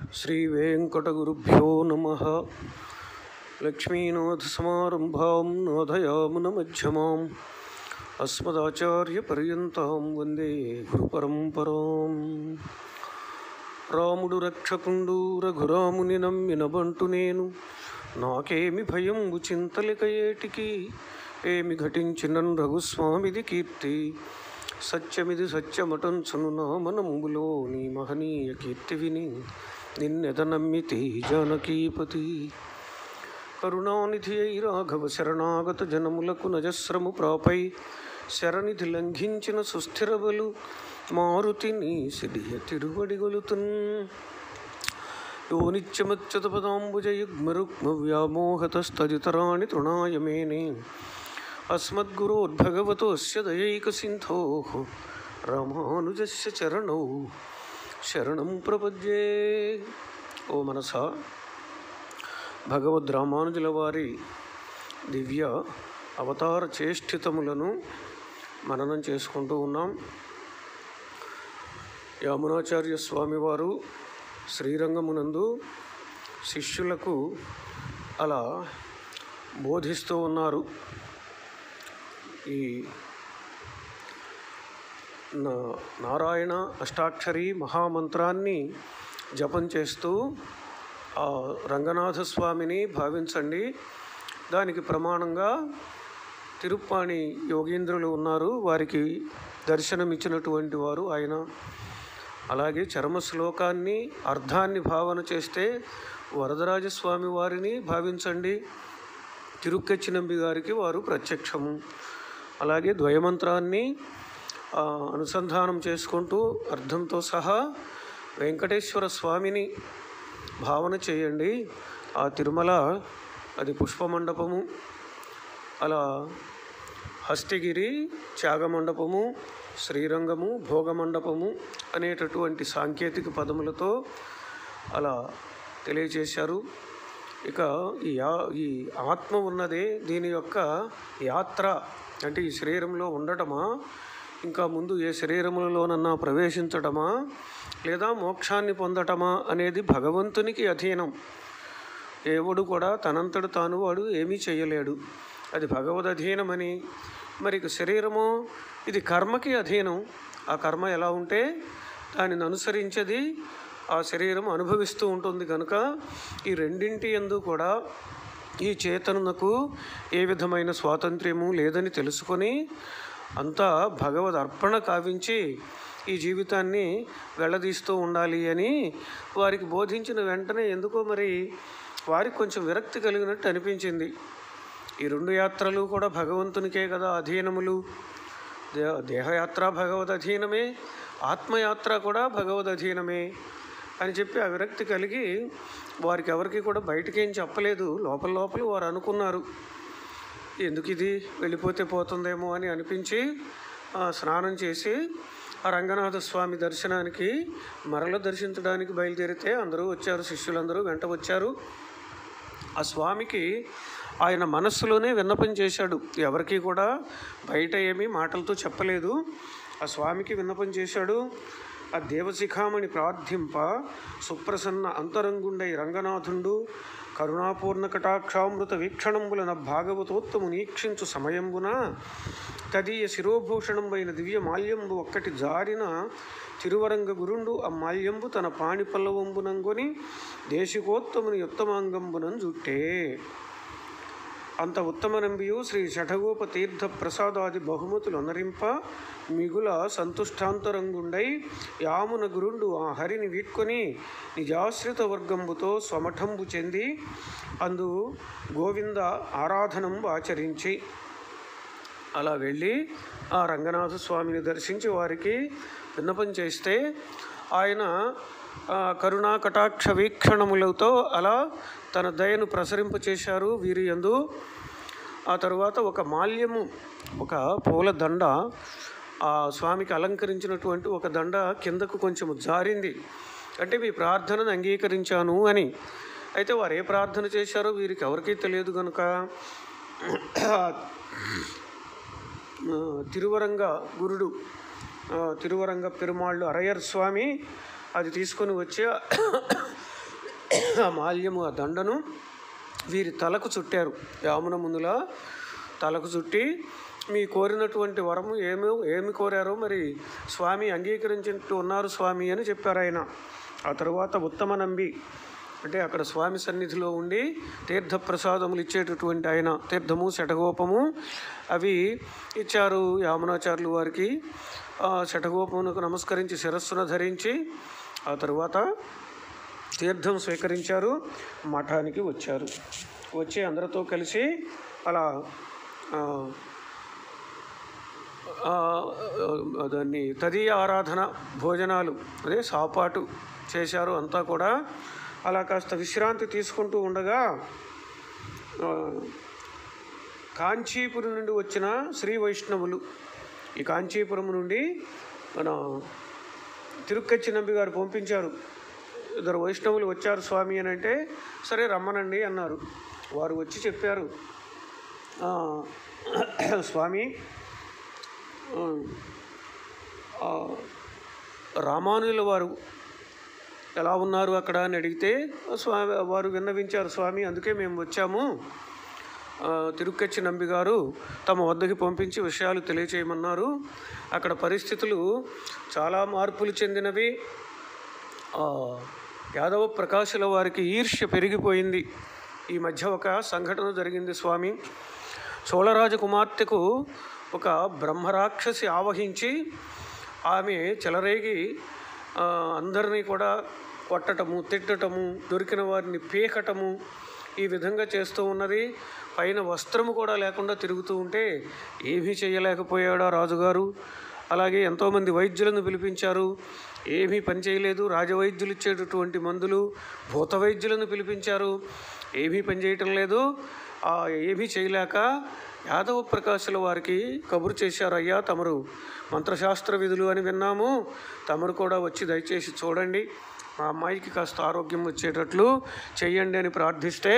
శ్రీవేంకటగురుభ్యో నమ లక్ష్మీనాథసమారంభాం నాథయామునమధ్యమాం అస్మదాచార్యపర్యంతాం వందే గురుపరంపరాం రాముడు రక్షకుండు రఘురాముని నమ్మినబంటు నేను నాకేమి భయం చింతలిక ఏటికి ఏమి ఘటించినన్ రఘుస్వామిది కీర్తి సత్యమిది సత్యమటంచును నా మనములో నీ మహనీయ కీర్తి విని నిన్నెద నమ్మితి జానకీపతి కరుణానిధి అయి రాఘవ శరణాగత జనములకు నజస్రము ప్రాపై శరణిధి లంఘించిన సుస్థిరబలు మారుతిని సిడియ తిరువడిగొలుతున్ యో నిత్యమచ్యుతపదాంబుజయుగ్మరుక్మ వ్యామోహతస్తదితరాణి తృణాయ మేనే అస్మద్గురోద్భగవతోస్య దయైకసింధోః రామానుజస్య చరణౌ శరణం ప్రపద్యే ఓ మనసా భగవద్ రామానుజుల వారి దివ్య అవతార చేష్టితములను మననం చేసుకుంటూ ఉన్నాం యామునాచార్య స్వామివారు శ్రీరంగమునందు శిష్యులకు అలా బోధిస్తూ ఉన్నారు ఈ నా- నారాయణ అష్టాక్షరి మహామంత్రాన్ని జపం చేస్తూ ఆ రంగనాథ స్వామిని భావించండి దానికి ప్రమాణంగా తిరుప్పాణి యోగీంద్రులు ఉన్నారు వారికి దర్శనమిచ్చినటువంటి వారు ఆయన అలాగే చరమ శ్లోకాన్ని అర్థాన్ని భావన చేస్తే వరదరాజస్వామి వారిని భావించండి తిరుక్కచ్చినంబి గారికి వారు ప్రత్యక్షము అలాగే ద్వయమంత్రాన్ని ఆ, అనుసంధానం చేసుకుంటూ అర్థంతో సహా వెంకటేశ్వర స్వామిని భావన చేయండి ఆ తిరుమల అది పుష్పమండపము అలా హస్తిగిరి త్యాగమండపము శ్రీరంగము భోగమండపము అనేటటువంటి సాంకేతిక పదములతో అలా తెలియచేశారు ఇక ఈ యా ఈ ఆత్మ ఉన్నదే దీని యొక్క యాత్ర అంటే ఈ శరీరంలో ఉండటమా ఇంకా ముందు ఏ శరీరములలోనన్నా ప్రవేశించటమా లేదా మోక్షాన్ని పొందటమా అనేది భగవంతునికి అధీనం ఎవడు కూడా తనంతడు తాను వాడు ఏమీ చేయలేడు అది భగవద్ అధీనమని మరి ఇక శరీరము ఇది కర్మకి అధీనం ఆ కర్మ ఎలా ఉంటే దానిని అనుసరించేది ఆ శరీరం అనుభవిస్తూ ఉంటుంది కనుక ఈ రెండింటి ఎందు కూడా ఈ చేతనకు ఏ విధమైన స్వాతంత్ర్యము లేదని తెలుసుకొని అంతా భగవద్ అర్పణ కావించి ఈ జీవితాన్ని వెళ్ళదీస్తూ ఉండాలి అని వారికి బోధించిన వెంటనే ఎందుకో మరి వారికి కొంచెం విరక్తి కలిగినట్టు అనిపించింది ఈ రెండు యాత్రలు కూడా భగవంతునికే కదా అధీనములు దే దేహయాత్ర భగవద్ అధీనమే ఆత్మయాత్ర కూడా భగవద్ అధీనమే అని చెప్పి ఆ విరక్తి కలిగి వారికి ఎవరికి కూడా బయటకేం చెప్పలేదు లోపల లోపల వారు అనుకున్నారు ఎందుకు ఇది వెళ్ళిపోతే పోతుందేమో అని అనిపించి ఆ, స్నానం చేసి ఆ రంగనాథ స్వామి దర్శనానికి మరల దర్శించడానికి బయలుదేరితే అందరూ వచ్చారు శిష్యులందరూ వెంట వచ్చారు ఆ స్వామికి ఆయన మనస్సులోనే విన్నపం చేశాడు ఎవరికి కూడా బయట ఏమీ మాటలతో చెప్పలేదు ఆ స్వామికి విన్నపం చేశాడు ఆ దేవశిఖామణి ప్రార్థింప సుప్రసన్న అంతరంగుండై రంగనాథుండు కరుణాపూర్ణ కటాక్షామృత వీక్షణంబులన భాగవతోత్తము నీక్షించు సమయంబున తదీయ శిరోభూషణంబైన దివ్య మాల్యంబు ఒక్కటి జారిన తిరువరంగ గురుండు ఆ మాల్యంబు తన పాణి పల్లవంబునంగొని దేశికోత్తముని ఉత్తమాంగంబునం జుట్టే అంత ఉత్తమనంబియు శ్రీ షఠగోప తీర్థ ప్రసాదాది బహుమతులు అనరింప మిగుల సంతుష్టాంతరంగుండై యామున గురుండు ఆ హరిని వీడ్కొని నిజాశ్రిత వర్గంబుతో స్వమఠంబు చెంది అందు గోవింద ఆరాధనంబు ఆచరించి అలా వెళ్ళి ఆ రంగనాథ స్వామిని దర్శించి వారికి విన్నపం చేస్తే ఆయన ఆ, కరుణా కటాక్ష వీక్షణములతో అలా తన దయను ప్రసరింపచేశారు వీరి యందు ఆ తరువాత ఒక మాల్యము ఒక పూల దండ ఆ స్వామికి అలంకరించినటువంటి ఒక దండ కిందకు కొంచెం జారింది అంటే మీ ప్రార్థనను అంగీకరించాను అని అయితే వారు ఏ ప్రార్థన చేశారో వీరికి ఎవరికీ తెలియదు కనుక ఆ, తిరువరంగ గురుడు ఆ, తిరువరంగ పెరుమాళ్ళు అరయర్ స్వామి అది తీసుకొని వచ్చి ఆ మాల్యము ఆ దండను వీరి తలకు చుట్టారు యామున ముందుల తలకు చుట్టి మీ కోరినటువంటి వరము ఏమి ఏమి కోరారో మరి స్వామి అంగీకరించుతూ ఉన్నారు స్వామి అని చెప్పారు ఆయన ఆ తరువాత ఉత్తమ నంబి అంటే అక్కడ స్వామి సన్నిధిలో ఉండి తీర్థప్రసాదములు ఇచ్చేటటువంటి ఆయన తీర్థము శటగోపము అవి ఇచ్చారు యామునాచార్యులు వారికి ఆ శటగోపమునకు నమస్కరించి శిరస్సును ధరించి ఆ తరువాత తీర్థం స్వీకరించారు మఠానికి వచ్చారు వచ్చి అందరితో కలిసి అలా ఆ, ఆ, ఆ, దాన్ని తదీయ ఆరాధన భోజనాలు అదే సాపాటు చేశారు అంతా కూడా అలా కాస్త విశ్రాంతి తీసుకుంటూ ఉండగా ఆ, కాంచీపురం నుండి వచ్చిన శ్రీ వైష్ణవులు ఈ కాంచీపురం నుండి మన తిరుక్కచ్చి నంబి గారు పంపించారు ఇద్దరు వైష్ణవులు వచ్చారు స్వామి అని అంటే సరే రమ్మనండి అన్నారు వారు వచ్చి చెప్పారు "ఆ, స్వామి ఆ, ఆ, రామానుల వారు ఎలా ఉన్నారు అక్కడ అని అడిగితే స్వామి వారు విన్నవించారు స్వామి అందుకే మేము వచ్చాము ఆ, తిరుక్కచ్చి నంబి గారు తమ వద్దకి పంపించి విషయాలు తెలియచేయమన్నారు అక్కడ పరిస్థితులు చాలా మార్పులు చెందినవి ఆ, యాదవ ప్రకాశుల వారికి ఈర్ష్య పెరిగిపోయింది ఈ మధ్య ఒక సంఘటన జరిగింది స్వామి చోళరాజు కుమార్తెకు ఒక బ్రహ్మరాక్షసి ఆవహించి ఆమె చెలరేగి ఆ, అందరినీ కూడా కొట్టటము తిట్టటము దొరికిన వారిని పీకటము ఈ విధంగా చేస్తూ ఉన్నది పైన వస్త్రము కూడా లేకుండా తిరుగుతూ ఉంటే ఏమీ చేయలేకపోయాడా రాజుగారు అలాగే ఎంతోమంది వైద్యులను పిలిపించారు ఏమీ పని చేయలేదు రాజవైద్యులు ఇచ్చేటటువంటి మందులు భూత వైద్యులను పిలిపించారు ఏమీ పని చేయటం లేదు ఆ ఏమీ చేయలేక యాదవ ప్రకాశుల వారికి కబురు చేశారు అయ్యా తమరు మంత్రశాస్త్ర విధులు అని విన్నాము తమరు కూడా వచ్చి దయచేసి చూడండి మా అమ్మాయికి కాస్త ఆరోగ్యం వచ్చేటట్లు చెయ్యండి అని ప్రార్థిస్తే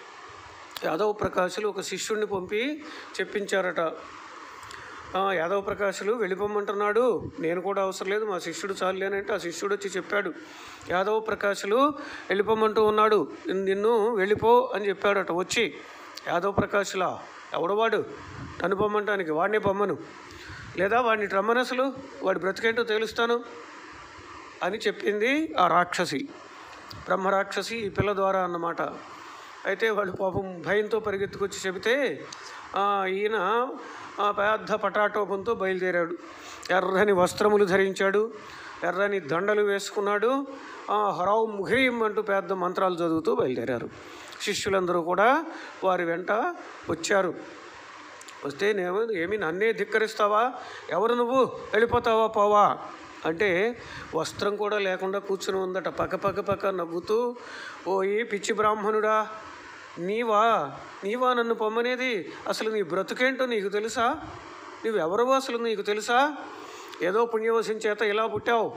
యాదవ ప్రకాశులు ఒక శిష్యుడిని పంపి చెప్పించారట "ఆ, యాదవ ప్రకాశులు వెళ్ళిపోమంటున్నాడు నేను కూడా అవసరం లేదు మా శిష్యుడు చాలులేనంటే ఆ శిష్యుడు వచ్చి చెప్పాడు యాదవ ప్రకాశులు వెళ్ళిపోమంటూ ఉన్నాడు నిన్ను వెళ్ళిపో అని చెప్పాడట వచ్చి యాదవ ప్రకాశులా ఎవడవాడు నన్ను పొమ్మంటానికి వాడిని పొమ్మను లేదా వాడిని రమ్మని అసలు వాడి బ్రతికేంటో తేలుస్తాను అని చెప్పింది ఆ రాక్షసి బ్రహ్మరాక్షసి ఈ పిల్ల ద్వారా అన్నమాట అయితే వాళ్ళు పాపం భయంతో పరిగెత్తుకొచ్చి చెబితే ఆ, ఈయన ఆ, పెద్ద పటాటోపంతో బయలుదేరాడు ఎర్రని వస్త్రములు ధరించాడు ఎర్రని దండలు వేసుకున్నాడు ఆ, హరాం హ్రీం అంటూ పెద్ద మంత్రాలు చదువుతూ బయలుదేరారు శిష్యులందరూ కూడా వారి వెంట వచ్చారు వస్తే నేను ఏమి నన్నే ధిక్కరిస్తావా ఎవరు నువ్వు వెళ్ళిపోతావా పోవా అంటే వస్త్రం కూడా లేకుండా కూర్చుని ఉందట పక్క పక్క పక్క నవ్వుతూ ఓ ఈ పిచ్చి బ్రాహ్మణుడా నీవా నీవా నన్ను పొమ్మనేది అసలు నీ బ్రతుకేంటో నీకు తెలుసా నువ్వెవరవో అసలు నీకు తెలుసా ఏదో పుణ్యవశం చేత ఇలా పుట్టావు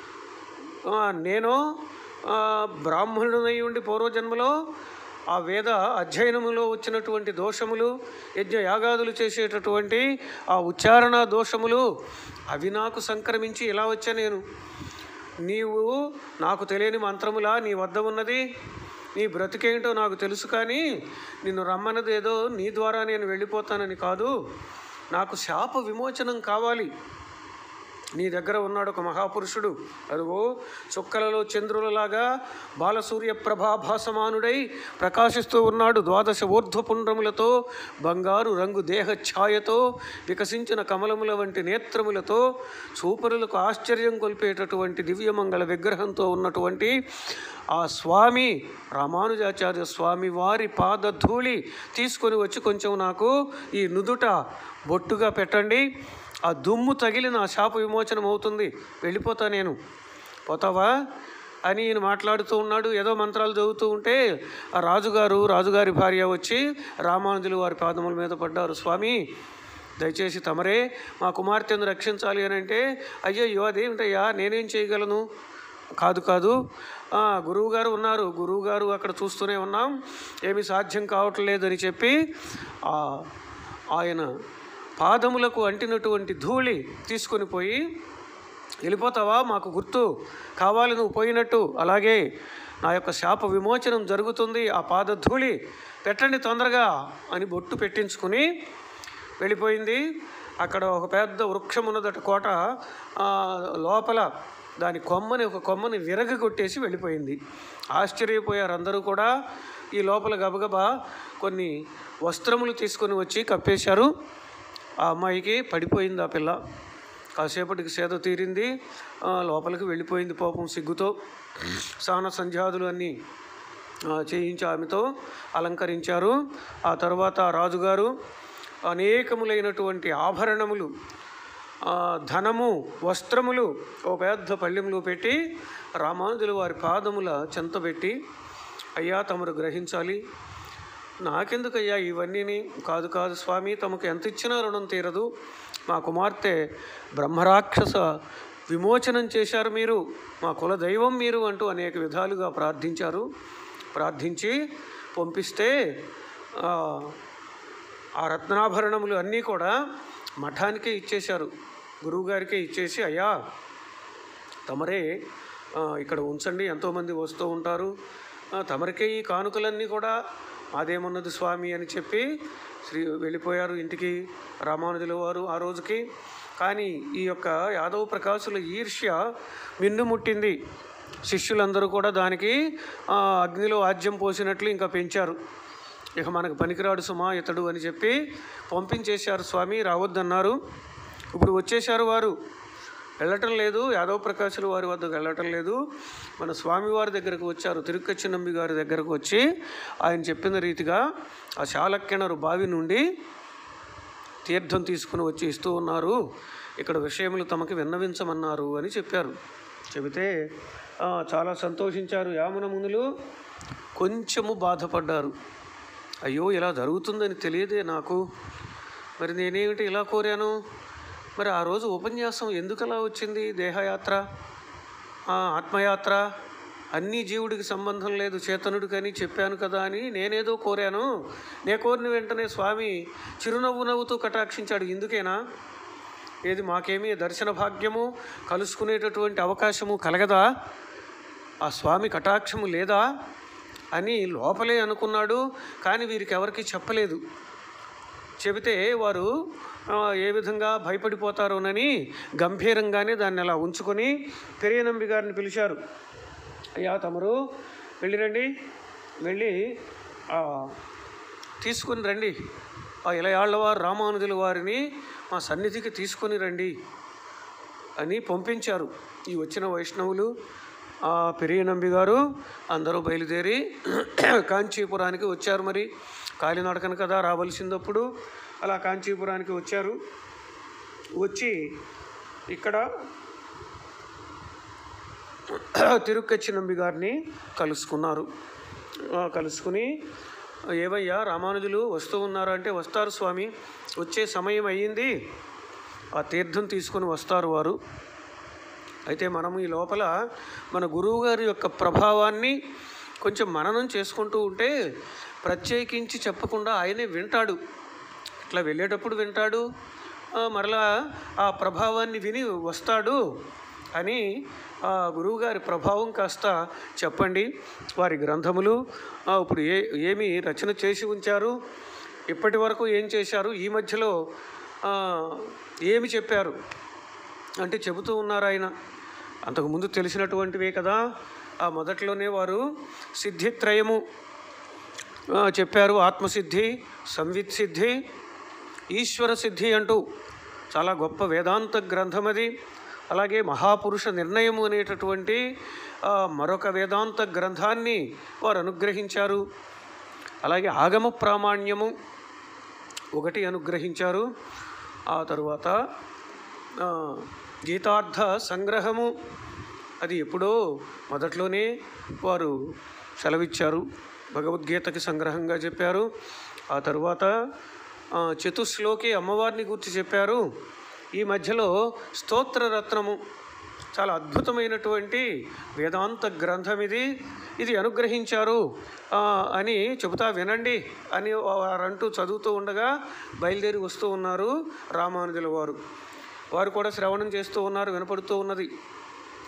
ఆ, నేను ఆ, బ్రాహ్మణుడనై ఉండి పూర్వజన్మలో ఆ వేద అధ్యయనములో వచ్చినటువంటి దోషములు యజ్ఞ యాగాదులు చేసేటటువంటి ఆ ఉచ్చారణ దోషములు అవి నాకు సంక్రమించి ఇలా వచ్చా నేను నీవు నాకు తెలియని మంత్రములా నీ వద్ద ఉన్నది నీ బ్రతికేంటో నాకు తెలుసు కానీ నిన్ను రమ్మన్నది ఏదో నీ ద్వారా నేను వెళ్ళిపోతానని కాదు నాకు శాప విమోచనం కావాలి నీ దగ్గర ఉన్నాడు ఒక మహాపురుషుడు అదిగో చుక్కలలో చంద్రులలాగా బాలసూర్య ప్రభాభాసమానుడై ప్రకాశిస్తూ ఉన్నాడు ద్వాదశ ఊర్ధ్వపుండ్రములతో బంగారు రంగు దేహ ఛాయతో వికసించిన కమలముల వంటి నేత్రములతో చూపరులకు ఆశ్చర్యం కొల్పేటటువంటి దివ్యమంగళ విగ్రహంతో ఉన్నటువంటి ఆ స్వామి రామానుజాచార్య స్వామి వారి పాదధూళి తీసుకొని వచ్చి కొంచెం నాకు ఈ నుదుట బొట్టుగా పెట్టండి ఆ దుమ్ము తగిలి నా శాప విమోచనం అవుతుంది వెళ్ళిపోతా నేను పోతావా అని ఈయన మాట్లాడుతూ ఉన్నాడు ఏదో మంత్రాలు చదువుతూ ఉంటే ఆ రాజుగారు రాజుగారి భార్య వచ్చి రామానుజులు వారి పాదముల మీద పడ్డారు స్వామి దయచేసి తమరే మా కుమార్తెను రక్షించాలి అని అంటే అయ్యయ్యో అదేమిటయ్యా నేనేం చేయగలను కాదు కాదు ఆ, గురువుగారు ఉన్నారు గురువుగారు అక్కడ చూస్తూనే ఉన్నాం ఏమీ సాధ్యం కావట్లేదని చెప్పి ఆ, ఆయన పాదములకు అంటినటువంటి ధూళి తీసుకొని పోయి వెళ్ళిపోతావా మాకు గుర్తు కావాలి నువ్వు పోయినట్టు అలాగే నా యొక్క శాప విమోచనం జరుగుతుంది ఆ పాదధూళి పెట్టండి తొందరగా అని బొట్టు పెట్టించుకుని వెళ్ళిపోయింది అక్కడ ఒక పెద్ద వృక్షం ఉన్నదట కోట ఆ, లోపల దాని కొమ్మని ఒక కొమ్మని విరగ కొట్టేసి వెళ్ళిపోయింది ఆశ్చర్యపోయారు అందరూ కూడా ఈ లోపల గబగబా కొన్ని వస్త్రములు తీసుకొని వచ్చి కప్పేశారు ఆ అమ్మాయికి పడిపోయింది ఆ పిల్ల కాసేపటికి సేద తీరింది ఆ, లోపలికి వెళ్ళిపోయింది పాపం సిగ్గుతో స్నాన సంధ్యాదులు అన్నీ ఆ, చేయించి ఆమెతో అలంకరించారు ఆ తర్వాత రాజుగారు అనేకములైనటువంటి ఆభరణములు ఆ, ధనము వస్త్రములు ఓ పెద్ద పళ్ళెంలో పెట్టి రామానుజులు వారి పాదముల చెంతబెట్టి అయ్యా తమరు గ్రహించాలి నాకెందుకయ్యా ఇవన్నీని కాదు కాదు స్వామి తమకు ఎంత ఇచ్చినా రుణం తీరదు మా కుమార్తె బ్రహ్మరాక్షస విమోచనం చేశారు మీరు మా కుల దైవం మీరు అంటూ అనేక విధాలుగా ప్రార్థించారు ప్రార్థించి పంపిస్తే ఆ, ఆ రత్నాభరణములు అన్నీ కూడా మఠానికే ఇచ్చేశారు గురువుగారికే ఇచ్చేసి అయ్యా తమరే ఆ, ఇక్కడ ఉంచండి ఎంతోమంది వస్తూ ఉంటారు ఆ, తమరికే ఈ కానుకలన్నీ కూడా మాదేమున్నది స్వామి అని చెప్పి శ్రీ వెళ్ళిపోయారు ఇంటికి రామానుజుల వారు ఆ రోజుకి కానీ ఈ యొక్క యాదవ ప్రకాశుల ఈర్ష్య మిన్నుముట్టింది శిష్యులందరూ కూడా దానికి ఆ, అగ్నిలో ఆజ్యం పోసినట్లు ఇంకా పెంచారు ఇక మనకు పనికిరాడు సుమా ఇతడు అని చెప్పి పంపించేశారు స్వామి రావద్దన్నారు ఇప్పుడు వచ్చేశారు వారు వెళ్ళటం లేదు యాదవ ప్రకాశుల వారి వద్దకు వెళ్ళటం లేదు మన స్వామివారి దగ్గరకు వచ్చారు తిరుక్కచ్చినంబి గారి దగ్గరకు వచ్చి ఆయన చెప్పిన రీతిగా ఆ చాలక్యనరు బావి నుండి తీర్థం తీసుకుని వచ్చి ఇస్తూ ఉన్నారు ఇక్కడ విషయములు తమకి విన్నవించమన్నారు అని చెప్పారు చెబితే "ఆ, చాలా సంతోషించారు యామున మునులు కొంచెము బాధపడ్డారు అయ్యో ఇలా జరుగుతుందని తెలియదే నాకు మరి నేనేమిటి ఇలా కోరాను మరి ఆ రోజు ఉపన్యాసం ఎందుకు అలా వచ్చింది దేహయాత్ర ఆ, ఆత్మయాత్ర అన్నీ జీవుడికి సంబంధం లేదు చేతనుడికని చెప్పాను కదా అని నేనేదో కోరాను నే కోరిన వెంటనే స్వామి చిరునవ్వు నవ్వుతూ కటాక్షించాడు ఇందుకేనా ఏది మాకేమీ దర్శన భాగ్యము కలుసుకునేటటువంటి అవకాశము కలగదా ఆ స్వామి కటాక్షము లేదా అని లోపలే అనుకున్నాడు కానీ వీరికి ఎవరికి చెప్పలేదు చెబితే వారు ఆ, ఏ విధంగా భయపడిపోతారోనని గంభీరంగానే దాన్ని అలా ఉంచుకొని పెరియనంబి గారిని పిలిచారు అయ్యా తమరు వెళ్ళిరండి వెళ్ళి ఆ, తీసుకుని రండి ఆ ఇలయాళ్ళవారు రామానుజుల వారిని మా సన్నిధికి తీసుకొని రండి అని పంపించారు ఈ వచ్చిన వైష్ణవులు ఆ పెరియనంబి గారు అందరూ బయలుదేరి కాంచీపురానికి వచ్చారు మరి కాలినడకన కదా రావలసిందప్పుడు అలా కాంచీపురానికి వచ్చారు వచ్చి ఇక్కడ తిరుక్కచ్చినంబి గారిని కలుసుకున్నారు ఆ, కలుసుకుని ఏవయ్యా రామానుజులు వస్తూ ఉన్నారు అంటే వస్తారు స్వామి వచ్చే సమయం అయ్యింది ఆ తీర్థం తీసుకొని వస్తారు వారు అయితే మనం ఈ లోపల మన గురువు గారి యొక్క ప్రభావాన్ని కొంచెం మననం చేసుకుంటూ ఉంటే ప్రత్యేకించి చెప్పకుండా ఆయనే వింటాడు ఇట్లా వెళ్ళేటప్పుడు వింటాడు ఆ, మరలా ఆ ప్రభావాన్ని విని వస్తాడు అని ఆ గురువుగారి ప్రభావం కాస్త చెప్పండి వారి గ్రంథములు ఆ, ఇప్పుడు ఏ ఏమి రచన చేసి ఉంచారు ఇప్పటి వరకు ఏం చేశారు ఈ మధ్యలో ఆ, ఏమి చెప్పారు అంటే చెబుతూ ఉన్నారు ఆయన అంతకుముందు తెలిసినటువంటివే కదా ఆ మొదట్లోనే వారు సిద్ధిత్రయము ఆ, చెప్పారు ఆత్మసిద్ధి సంవిత్ సిద్ధి ఈశ్వర సిద్ధి అంటూ చాలా గొప్ప వేదాంత గ్రంథం అది అలాగే మహాపురుష నిర్ణయము అనేటటువంటి ఆ, మరొక వేదాంత గ్రంథాన్ని వారు అనుగ్రహించారు అలాగే ఆగమ ప్రామాణ్యము ఒకటి అనుగ్రహించారు ఆ తరువాత ఆ, గీతార్థ సంగ్రహము అది ఎప్పుడో మొదట్లోనే వారు సెలవిచ్చారు భగవద్గీతకి సంగ్రహంగా చెప్పారు ఆ తరువాత ఆ, చతుశ్లోకి అమ్మవారిని గురించి చెప్పారు ఈ మధ్యలో స్తోత్ర రత్నము చాలా అద్భుతమైనటువంటి వేదాంత గ్రంథం ఇది ఇది అనుగ్రహించారు ఆ, అని చెబుతా వినండి అని వారంటూ చదువుతూ ఉండగా బయలుదేరి వస్తూ ఉన్నారు రామానుజుల వారు వారు కూడా శ్రవణం చేస్తూ ఉన్నారు వినపడుతూ ఉన్నది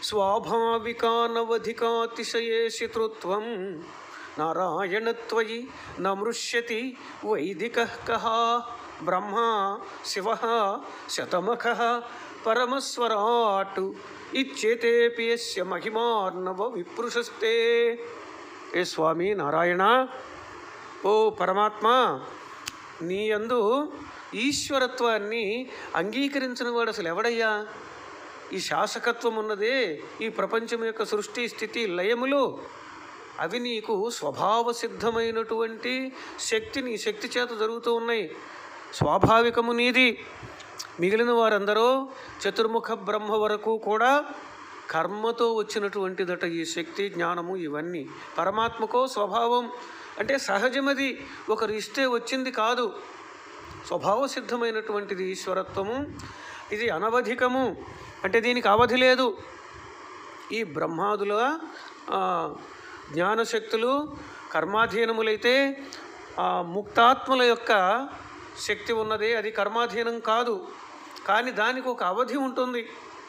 స్వాభావికానవధికాతిశయే శత్రుత్వం నారాయణత్వయి నమృష్యతి వైదిక కహ బ్రహ్మ శివ శతమఖ పరమస్వరాట్ ఇచ్చేతేపి యస్య మహిమార్ణవ విపృశస్తే ఏ స్వామి నారాయణ ఓ పరమాత్మ నీ యందు ఈశ్వరత్వాన్ని అంగీకరించిన వాడు అసలు ఎవడయ్యా ఈ శాసకత్వం ఉన్నదే ఈ ప్రపంచం యొక్క సృష్టి స్థితి లయములు అవి నీకు స్వభావ సిద్ధమైనటువంటి శక్తి నీ శక్తి చేత జరుగుతూ ఉన్నాయి స్వాభావికము నీది మిగిలిన వారందరూ చతుర్ముఖ బ్రహ్మ వరకు కూడా కర్మతో వచ్చినటువంటిదట ఈ శక్తి జ్ఞానము ఇవన్నీ పరమాత్మకో స్వభావం అంటే సహజమది ఒకరు ఇస్తే వచ్చింది కాదు స్వభావ సిద్ధమైనటువంటిది ఈశ్వరత్వము ఇది అనవధికము అంటే దీనికి అవధి లేదు ఈ బ్రహ్మాదుల ఆ, జ్ఞానశక్తులు కర్మాధీనములైతే ఆ, ముక్తాత్మల యొక్క శక్తి ఉన్నది అది కర్మాధీనం కాదు కానీ దానికి ఒక అవధి ఉంటుంది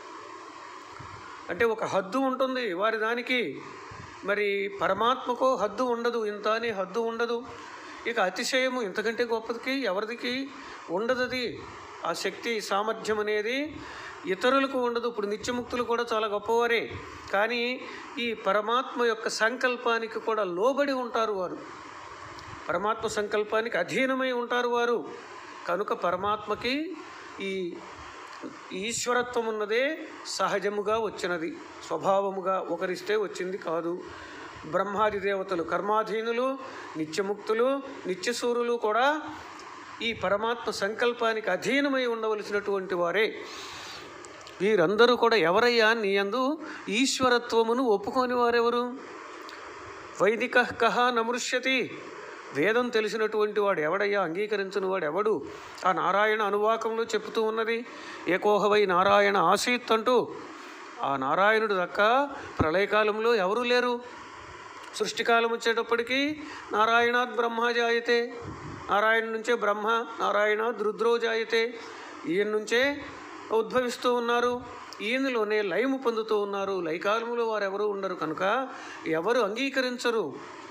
అంటే ఒక హద్దు ఉంటుంది వారి దానికి మరి పరమాత్మకో హద్దు ఉండదు ఇంత అని హద్దు ఉండదు ఇక అతిశయము ఇంతకంటే గొప్పదికి ఎవరిదికి ఉండదు అది ఆ శక్తి సామర్థ్యం అనేది ఇతరులకు ఉండదు ఇప్పుడు నిత్యముక్తులు కూడా చాలా గొప్పవారే కానీ ఈ పరమాత్మ యొక్క సంకల్పానికి కూడా లోబడి ఉంటారు వారు పరమాత్మ సంకల్పానికి అధీనమై ఉంటారు వారు కనుక పరమాత్మకి ఈ ఈశ్వరత్వం ఉన్నదే సహజముగా వచ్చినది స్వభావముగా ఒకరిస్తే వచ్చింది కాదు బ్రహ్మాది దేవతలు కర్మాధీనులు నిత్యముక్తులు నిత్యసూరులు కూడా ఈ పరమాత్మ సంకల్పానికి అధీనమై ఉండవలసినటువంటి వారే వీరందరూ కూడా ఎవరయ్యా నీ యందు ఈశ్వరత్వమును ఒప్పుకోని వారెవరు వైదిక కహ నమృష్యతి వేదం తెలిసినటువంటి వాడు ఎవడయ్యా అంగీకరించిన వాడు ఎవడు ఆ నారాయణ అనువాకంలో చెప్తూ ఉన్నది ఏకోహవై నారాయణ ఆసీత్ అంటూ ఆ నారాయణుడు దక్క ప్రళయకాలంలో ఎవరూ లేరు సృష్టికాలం వచ్చేటప్పటికి నారాయణాత్ బ్రహ్మ జాయతే నారాయణ నుంచే బ్రహ్మ నారాయణాత్ రుద్రో జాయతే ఈయన నుంచే ఉద్భవిస్తూ ఉన్నారు ఈయనలోనే లయము పొందుతూ ఉన్నారు లయకాలములో వారు ఎవరు ఉండరు కనుక ఎవరు అంగీకరించరు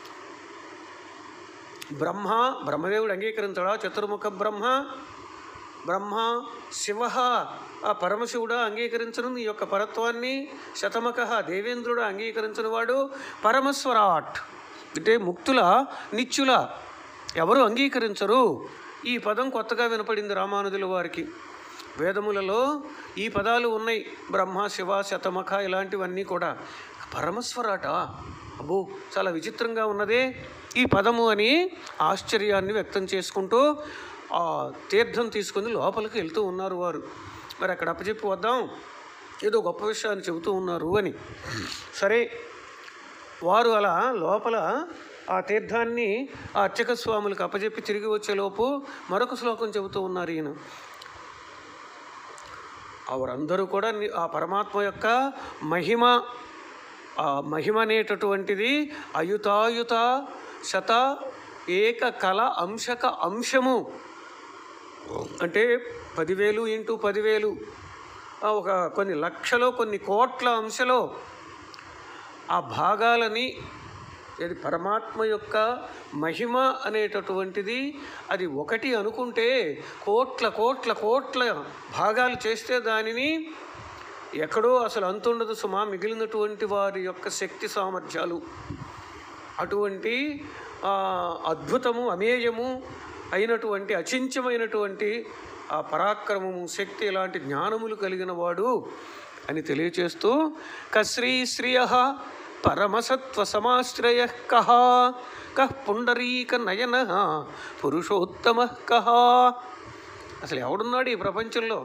బ్రహ్మ బ్రహ్మదేవుడు అంగీకరించడా చతుర్ముఖ బ్రహ్మ బ్రహ్మ శివ ఆ పరమశివుడా అంగీకరించను నీ యొక్క పరత్వాన్ని శతమక దేవేంద్రుడు అంగీకరించిన వాడు పరమస్వరాట్ అంటే ముక్తుల నిత్యుల ఎవరు అంగీకరించరు ఈ పదం కొత్తగా వినపడింది రామానుజుల వారికి వేదములలో ఈ పదాలు ఉన్నాయి బ్రహ్మ శివ శతమఖ ఇలాంటివన్నీ కూడా పరమస్వరాట అబ్బో చాలా విచిత్రంగా ఉన్నదే ఈ పదము అని ఆశ్చర్యాన్ని వ్యక్తం చేసుకుంటూ ఆ తీర్థం తీసుకుని లోపలికి వెళ్తూ ఉన్నారు వారు మరి అక్కడ అప్పచెప్పి వద్దాం ఏదో గొప్ప విషయాన్ని చెబుతూ ఉన్నారు అని సరే వారు అలా లోపల ఆ తీర్థాన్ని ఆ అర్చక స్వాములకు అప్పచెప్పి తిరిగి వచ్చేలోపు మరొక శ్లోకం చెబుతూ ఉన్నారు ఈయన వారందరూ కూడా ని- ఆ పరమాత్మ యొక్క మహిమ ఆ మహిమ అనేటటువంటిది అయుతాయుత శత ఏక కళ అంశక అంశము అంటే పదివేలు ఇంటూ పదివేలు ఆ ఒక కొన్ని లక్షలో కొన్ని కోట్ల అంశలో ఆ భాగాలని ఇది పరమాత్మ యొక్క మహిమ అనేటటువంటిది అది ఒకటి అనుకుంటే కోట్ల కోట్ల కోట్ల భాగాలు చేస్తే దానిని ఎక్కడో అసలు అంతుండదు సుమా మిగిలినటువంటి వారి యొక్క శక్తి సామర్థ్యాలు అటువంటి ఆ, అద్భుతము అమేయము అయినటువంటి అచించమైనటువంటి ఆ పరాక్రమము శక్తి ఇలాంటి జ్ఞానములు కలిగిన వాడు అని తెలియచేస్తూ కశ్రీ శ్రియ పరమసత్వ సమాశ్రయ కహ కః పుండరీక నయన పురుషోత్తమ కహ అసలు ఎవడున్నాడు ఈ ప్రపంచంలో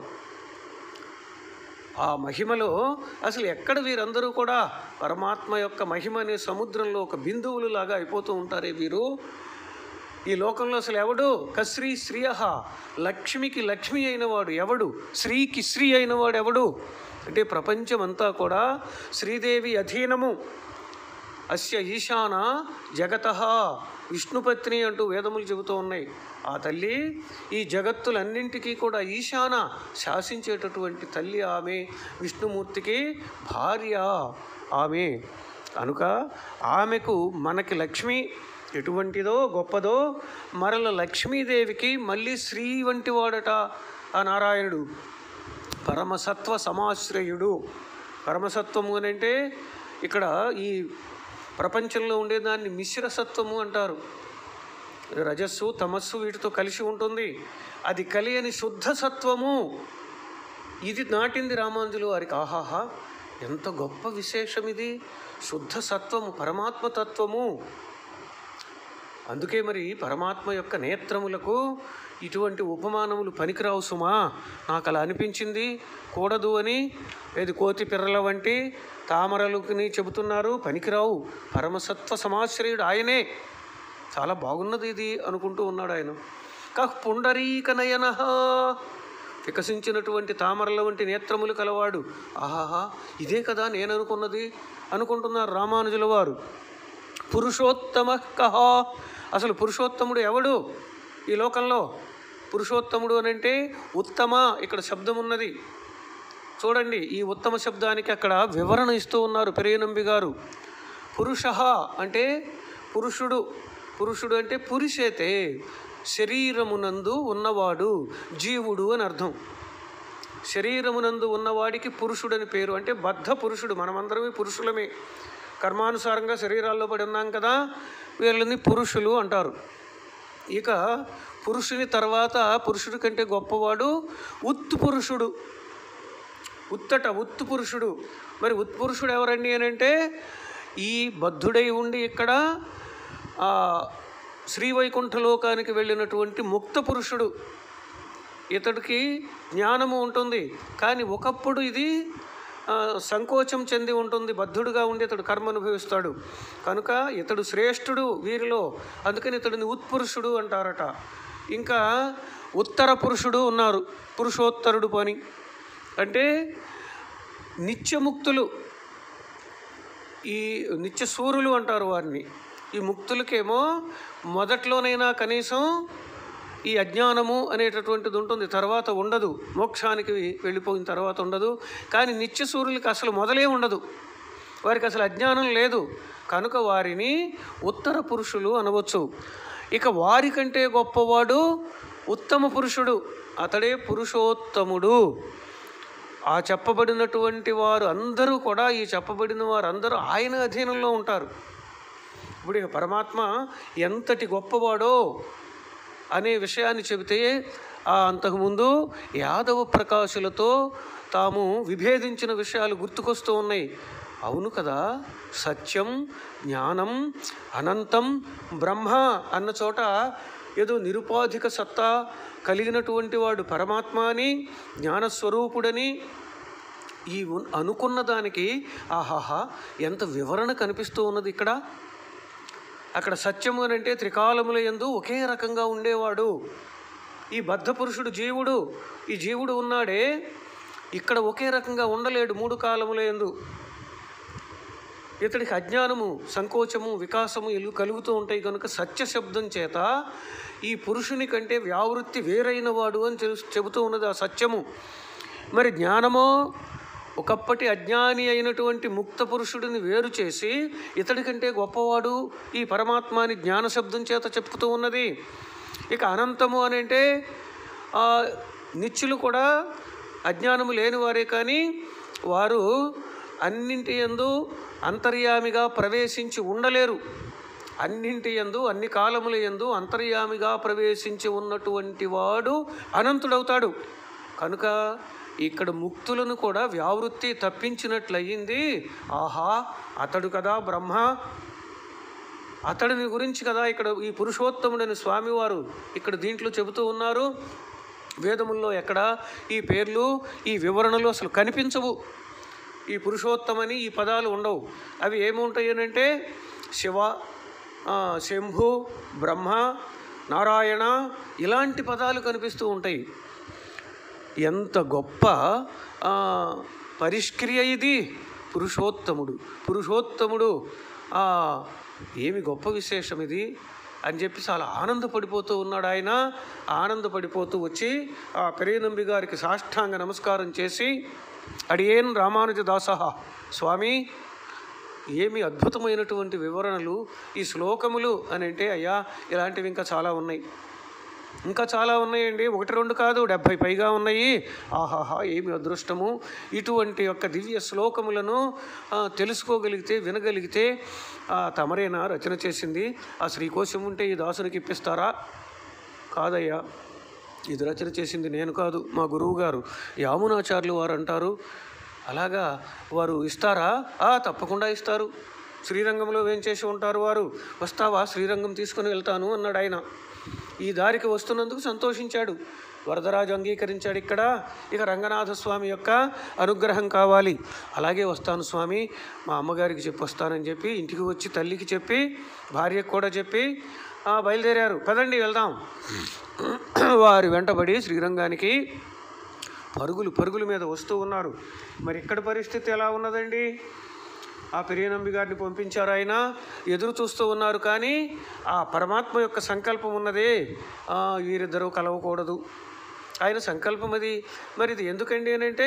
ఆ మహిమలో అసలు ఎక్కడ వీరందరూ కూడా పరమాత్మ యొక్క మహిమ అనే సముద్రంలో ఒక బిందువులు లాగా అయిపోతూ ఉంటారే వీరు ఈ లోకంలో అసలు ఎవడు కశ్రీ శ్రియ లక్ష్మికి లక్ష్మి అయినవాడు ఎవడు శ్రీకి శ్రీ అయినవాడు ఎవడు అంటే ప్రపంచమంతా కూడా శ్రీదేవి అధీనము అస్య ఈశాన జగత విష్ణుపత్ని అంటూ వేదములు చెబుతూ ఉన్నాయి ఆ తల్లి ఈ జగత్తులన్నింటికీ కూడా ఈశాన శాసించేటటువంటి తల్లి ఆమె విష్ణుమూర్తికి భార్య ఆమె కనుక ఆమెకు మనకి లక్ష్మి ఎటువంటిదో గొప్పదో మరల లక్ష్మీదేవికి మళ్ళీ శ్రీ వంటి వాడట ఆ నారాయణుడు పరమసత్వ సమాశ్రయుడు పరమసత్వము అని అంటే ఇక్కడ ఈ ప్రపంచంలో ఉండేదాన్ని మిశ్రసత్వము అంటారు రజస్సు తమస్సు వీటితో కలిసి ఉంటుంది అది కలియని శుద్ధ సత్వము ఇది నాటింది రామానుజులు వారికి ఆహాహా ఎంత గొప్ప విశేషం ఇది శుద్ధ సత్వము పరమాత్మ తత్వము అందుకే మరి పరమాత్మ యొక్క నేత్రములకు ఇటువంటి ఉపమానములు పనికిరావు సుమా నాకు అలా అనిపించింది కూడదు అని ఏది కోతి పిర్రల వంటి తామరలుని చెబుతున్నారు పనికిరావు పరమసత్వ సమాశ్రయుడు ఆయనే చాలా బాగున్నది ఇది అనుకుంటూ ఉన్నాడు ఆయన కహ్ పుండరీక నయన వికసించినటువంటి తామరల వంటి నేత్రములు కలవాడు ఆహాహా ఇదే కదా నేను అనుకున్నది అనుకుంటున్నారు రామానుజుల వారు పురుషోత్తమ కహ అసలు పురుషోత్తముడు ఎవడు ఈ లోకంలో పురుషోత్తముడు అని అంటే ఉత్తమ ఇక్కడ శబ్దం ఉన్నది చూడండి ఈ ఉత్తమ శబ్దానికి అక్కడ వివరణ ఇస్తూ ఉన్నారు పెరియనంబి గారు పురుష అంటే పురుషుడు పురుషుడు అంటే పురుషేతే శరీరమునందు ఉన్నవాడు జీవుడు అని అర్థం శరీరమునందు ఉన్నవాడికి పురుషుడని పేరు అంటే బద్ధ పురుషుడు మనమందరమే పురుషులమే కర్మానుసారంగా శరీరాల్లో పడి ఉన్నాం కదా వీళ్ళని పురుషులు అంటారు ఇక పురుషుని తర్వాత పురుషుడి కంటే గొప్పవాడు ఉత్తు పురుషుడు ఉత్తట ఉత్తు పురుషుడు మరి ఉత్పురుషుడు ఎవరండి అని అంటే ఈ బద్ధుడై ఉండి ఇక్కడ ఆ, శ్రీవైకుంఠ లోకానికి వెళ్ళినటువంటి ముక్త పురుషుడు ఇతడికి జ్ఞానము ఉంటుంది కానీ ఒకప్పుడు ఇది ఆ, సంకోచం చెంది ఉంటుంది బద్ధుడుగా ఉండి ఇతడు కర్మ అనుభవిస్తాడు కనుక ఇతడు శ్రేష్ఠుడు వీరిలో అందుకని ఇతడిని ఉత్పురుషుడు అంటారట ఇంకా ఉత్తర పురుషుడు ఉన్నారు పురుషోత్తరుడు పని అంటే నిత్యముక్తులు ఈ నిత్య సూర్యులు అంటారు వారిని ఈ ముక్తులకేమో మొదట్లోనైనా కనీసం ఈ అజ్ఞానము అనేటటువంటిది ఉంటుంది తర్వాత ఉండదు మోక్షానికి వెళ్ళిపోయిన తర్వాత ఉండదు కానీ నిత్య సూర్యులకి అసలు మొదలే ఉండదు వారికి అసలు అజ్ఞానం లేదు కనుక వారిని ఉత్తర పురుషులు అనవచ్చు ఇక వారికంటే గొప్పవాడు ఉత్తమ పురుషుడు అతడే పురుషోత్తముడు ఆ చెప్పబడినటువంటి వారు అందరూ కూడా ఈ చెప్పబడిన వారు అందరూ ఆయన అధీనంలో ఉంటారు ఇప్పుడు ఇక పరమాత్మ ఎంతటి గొప్పవాడో అనే విషయాన్ని చెబితే ఆ అంతకుముందు యాదవ ప్రకాశులతో తాము విభేదించిన విషయాలు గుర్తుకొస్తూ ఉన్నాయి అవును కదా సత్యం జ్ఞానం అనంతం బ్రహ్మ అన్న చోట ఏదో నిరుపాధిక సత్తా కలిగినటువంటి వాడు పరమాత్మ అని జ్ఞానస్వరూపుడని ఈ ఉన్- అనుకున్న దానికి ఆహాహా ఎంత వివరణ కనిపిస్తూ ఉన్నది ఇక్కడ అక్కడ సత్యము అని అంటే త్రికాలముల యందు ఒకే రకంగా ఉండేవాడు ఈ బద్ధ పురుషుడు జీవుడు ఈ జీవుడు ఉన్నాడే ఇక్కడ ఒకే రకంగా ఉండలేడు మూడు కాలముల యందు ఇతడికి అజ్ఞానము సంకోచము వికాసము ఇల్లు కలుగుతూ ఉంటాయి కనుక సత్య శబ్దం చేత ఈ పురుషుని కంటే వ్యావృత్తి వేరైన వాడు అని తెలుసు చెబుతూ ఉన్నది ఆ సత్యము మరి జ్ఞానమో ఒకప్పటి అజ్ఞాని అయినటువంటి ముక్త పురుషుడిని వేరు చేసి ఇతడి కంటే గొప్పవాడు ఈ పరమాత్మ అని జ్ఞాన శబ్దం చేత చెప్తూ ఉన్నది ఇక అనంతము అని అంటే ఆ, నిత్యులు కూడా అజ్ఞానము లేని వారే కానీ వారు అన్నింటి యందు అంతర్యామిగా ప్రవేశించి ఉండలేరు అన్నింటి యందు అన్ని కాలముల యందు అంతర్యామిగా ప్రవేశించి ఉన్నటువంటి వాడు అనంతుడవుతాడు కనుక ఇక్కడ ముక్తులను కూడా వ్యావృత్తి తప్పించినట్లయింది ఆహా అతడు కదా బ్రహ్మ అతడిని గురించి కదా ఇక్కడ ఈ పురుషోత్తముడని స్వామివారు ఇక్కడ దీంట్లో చెబుతూ ఉన్నారు వేదముల్లో ఎక్కడ ఈ పేర్లు ఈ వివరణలు అసలు కనిపించవు ఈ పురుషోత్తమని ఈ పదాలు ఉండవు అవి ఏముంటాయి అని అంటే శివ ఆ, శంభు బ్రహ్మ నారాయణ ఇలాంటి పదాలు కనిపిస్తూ ఉంటాయి ఎంత గొప్ప ఆ, పరిష్క్రియ ఇది పురుషోత్తముడు పురుషోత్తముడు ఆ, ఏమి గొప్ప విశేషం ఇది అని చెప్పి చాలా ఆనందపడిపోతూ ఉన్నాడు ఆయన ఆనందపడిపోతూ వచ్చి ఆ పెరియనంబి గారికి సాష్టాంగ నమస్కారం చేసి అడియేన్ రామానుజదాస స్వామి ఏమి అద్భుతమైనటువంటి వివరణలు ఈ శ్లోకములు అని అంటే అయ్యా ఇలాంటివి ఇంకా చాలా ఉన్నాయి ఇంకా చాలా ఉన్నాయండి ఒకటి రెండు కాదు డెబ్భై పైగా ఉన్నాయి ఆహాహా ఏమి అదృష్టము ఇటువంటి యొక్క దివ్య శ్లోకములను ఆ, తెలుసుకోగలిగితే వినగలిగితే ఆ, తమరేనా రచన చేసింది ఆ శ్రీకోశం ఉంటే ఈ దాసునికి ఇప్పిస్తారా కాదయ్యా ఇది రచన చేసింది నేను కాదు మా గురువు గారు యామునాచార్యులు వారు అంటారు అలాగా వారు ఇస్తారా ఆ తప్పకుండా ఇస్తారు శ్రీరంగంలో వేంచేసి ఉంటారు వారు వస్తావా శ్రీరంగం తీసుకుని వెళ్తాను అన్నాడు ఆయన ఈ దారికి వస్తున్నందుకు సంతోషించాడు వరదరాజు అంగీకరించాడు ఇక్కడ ఇక రంగనాథ స్వామి యొక్క అనుగ్రహం కావాలి అలాగే వస్తాను స్వామి మా అమ్మగారికి చెప్పి వస్తానని చెప్పి ఇంటికి వచ్చి తల్లికి చెప్పి భార్యకు కూడా చెప్పి ఆ, బయలుదేరారు పదండి వెళ్దాం వారి వెంటబడి శ్రీరంగానికి పరుగులు పరుగుల మీద వస్తూ ఉన్నారు మరి ఇక్కడ పరిస్థితి ఎలా ఉన్నదండి ఆ పెరియనంబి గారిని పంపించారు ఆయన ఎదురు చూస్తూ ఉన్నారు కానీ ఆ పరమాత్మ యొక్క సంకల్పం ఉన్నదే ఆ, వీరిద్దరూ కలవకూడదు ఆయన సంకల్పం అది మరి ఇది ఎందుకండి అని అంటే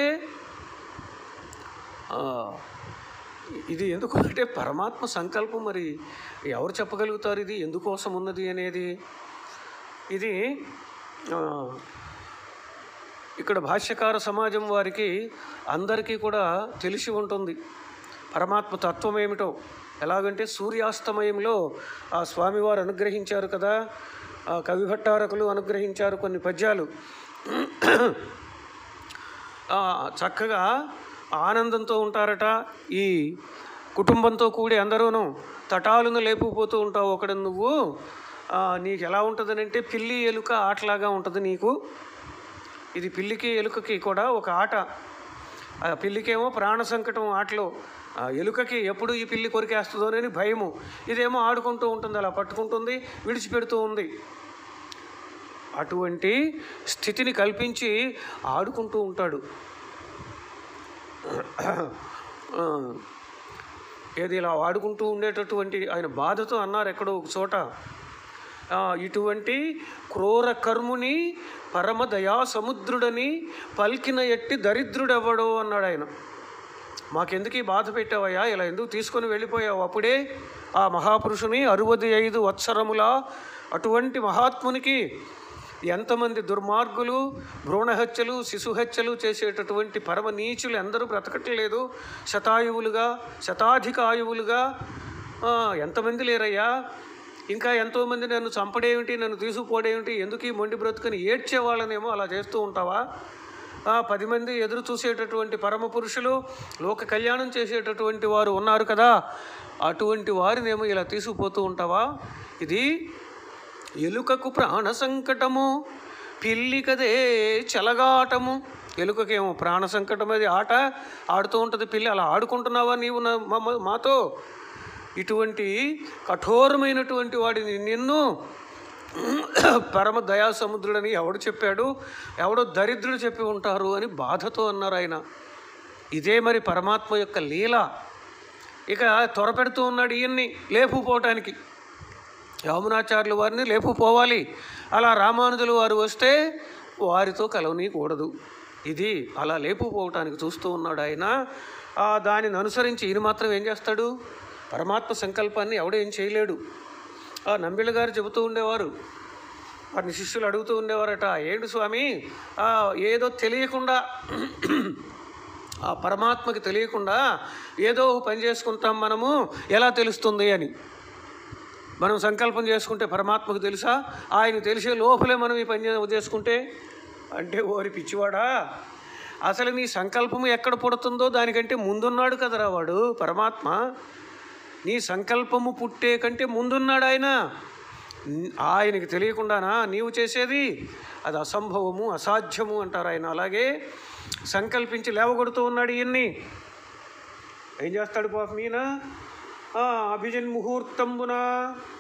ఆ, ఇది ఎందుకు అంటే పరమాత్మ సంకల్పం మరి ఎవరు చెప్పగలుగుతారు ఇది ఎందుకోసం ఉన్నది అనేది ఇది ఆ, ఇక్కడ భాష్యకార సమాజం వారికి అందరికీ కూడా తెలిసి ఉంటుంది పరమాత్మ తత్వం ఏమిటో ఎలాగంటే సూర్యాస్తమయంలో ఆ స్వామివారు అనుగ్రహించారు కదా ఆ కవి భట్టారకులు అనుగ్రహించారు కొన్ని పద్యాలు ఆ, చక్కగా ఆనందంతో ఉంటారట ఈ కుటుంబంతో కూడి అందరూను తటాలను లేపుకుపోతూ ఉంటావు ఒకడు నువ్వు ఆ, నీకు ఎలా ఉంటుందని అంటే పిల్లి ఎలుక ఆటలాగా ఉంటుంది నీకు ఇది పిల్లికి ఎలుకకి కూడా ఒక ఆట ఆ పిల్లికేమో ప్రాణ సంకటం ఆటలో ఆ ఎలుకకి ఎప్పుడు ఈ పిల్లి కొరికేస్తుందోనని భయము ఇదేమో ఆడుకుంటూ ఉంటుంది అలా పట్టుకుంటుంది విడిచిపెడుతూ ఉంది అటువంటి స్థితిని కల్పించి ఆడుకుంటూ ఉంటాడు ఆ, ఏది ఇలా ఆడుకుంటూ ఉండేటటువంటి ఆయన బాధతో అన్నారు ఎక్కడో ఒక చోట ఆ, ఇటువంటి క్రూర కర్ముని పరమ దయా సముద్రుడని పల్కిన ఎట్టి దరిద్రుడెవడో అన్నాడు ఆయన మాకెందుకు ఈ బాధ పెట్టావయ్యా ఇలా ఎందుకు తీసుకొని వెళ్ళిపోయావు అప్పుడే ఆ మహాపురుషుని అరవది ఐదు వత్సరముల అటువంటి మహాత్మునికి ఎంతమంది దుర్మార్గులు భ్రూణహత్యలు శిశుహత్యలు చేసేటటువంటి పరమ నీచులు అందరూ బ్రతకట్లేదు శతాయువులుగా శతాధిక ఆయువులుగా ఆ, ఎంతమంది లేరయ్యా ఇంకా ఎంతోమంది నన్ను చంపడేమిటి నన్ను తీసుకుపోవడేమిటి ఎందుకు ఈ మొండి బ్రతుకుని ఏడ్చే వాళ్ళనేమో అలా చేస్తూ ఉంటావా ఆ, పది మంది ఎదురు చూసేటటువంటి పరమ పురుషులు లోక కళ్యాణం చేసేటటువంటి వారు ఉన్నారు కదా అటువంటి వారినేమో ఇలా తీసుకుపోతూ ఉంటావా ఇది ఎలుకకు ప్రాణ సంకటము పిల్లికదే చెలగాటము ఎలుకకేమో ప్రాణ సంకటం అది ఆట ఆడుతూ ఉంటుంది పిల్లి అలా ఆడుకుంటున్నావా నీవు నా- మమ్మ- మాతో ఇటువంటి కఠోరమైనటువంటి వాడిని నిన్ను పరమ దయా సముద్రుడని ఎవడు చెప్పాడు ఎవడో దరిద్రుడు చెప్పి ఉంటారు అని బాధతో అన్నారు ఆయన ఇదే మరి పరమాత్మ యొక్క లీల ఇక త్వరపెడుతూ ఉన్నాడు ఈయన్ని లేపుపోవటానికి యమునాచార్యుల వారిని లేపుపోవాలి అలా రామానుజులు వారు వస్తే వారితో కలవనీయకూడదు ఇది అలా లేపుపోవటానికి చూస్తూ ఉన్నాడు ఆయన ఆ దానిని అనుసరించి ఈయన మాత్రం ఏం చేస్తాడు పరమాత్మ సంకల్పాన్ని ఎవడేం చేయలేడు ఆ నంబిళ్ళ గారు చెబుతూ ఉండేవారు వారిని శిష్యులు అడుగుతూ ఉండేవారట ఏంటి స్వామి ఆ, ఏదో తెలియకుండా ఆ పరమాత్మకి తెలియకుండా ఏదో ఒక పని చేసుకుంటాం మనము ఎలా తెలుస్తుంది అని మనం సంకల్పం చేసుకుంటే పరమాత్మకు తెలుసా ఆయన తెలిసే లోపలే మనం ఈ పని చే- చేసుకుంటే అంటే ఓరి పిచ్చివాడా అసలు నీ సంకల్పం ఎక్కడ పుడుతుందో దానికంటే ముందున్నాడు కదరా వాడు పరమాత్మ నీ సంకల్పము పుట్టే కంటే ముందున్నాడు ఆయన న్- ఆయనకి తెలియకుండానా నీవు చేసేది అది అసంభవము అసాధ్యము అంటారు ఆయన అలాగే సంకల్పించి లేవగొడుతూ ఉన్నాడు ఈయన్ని ఏం చేస్తాడు పాపం ఈయన ఆ, అభిజన్ ముహూర్తంబున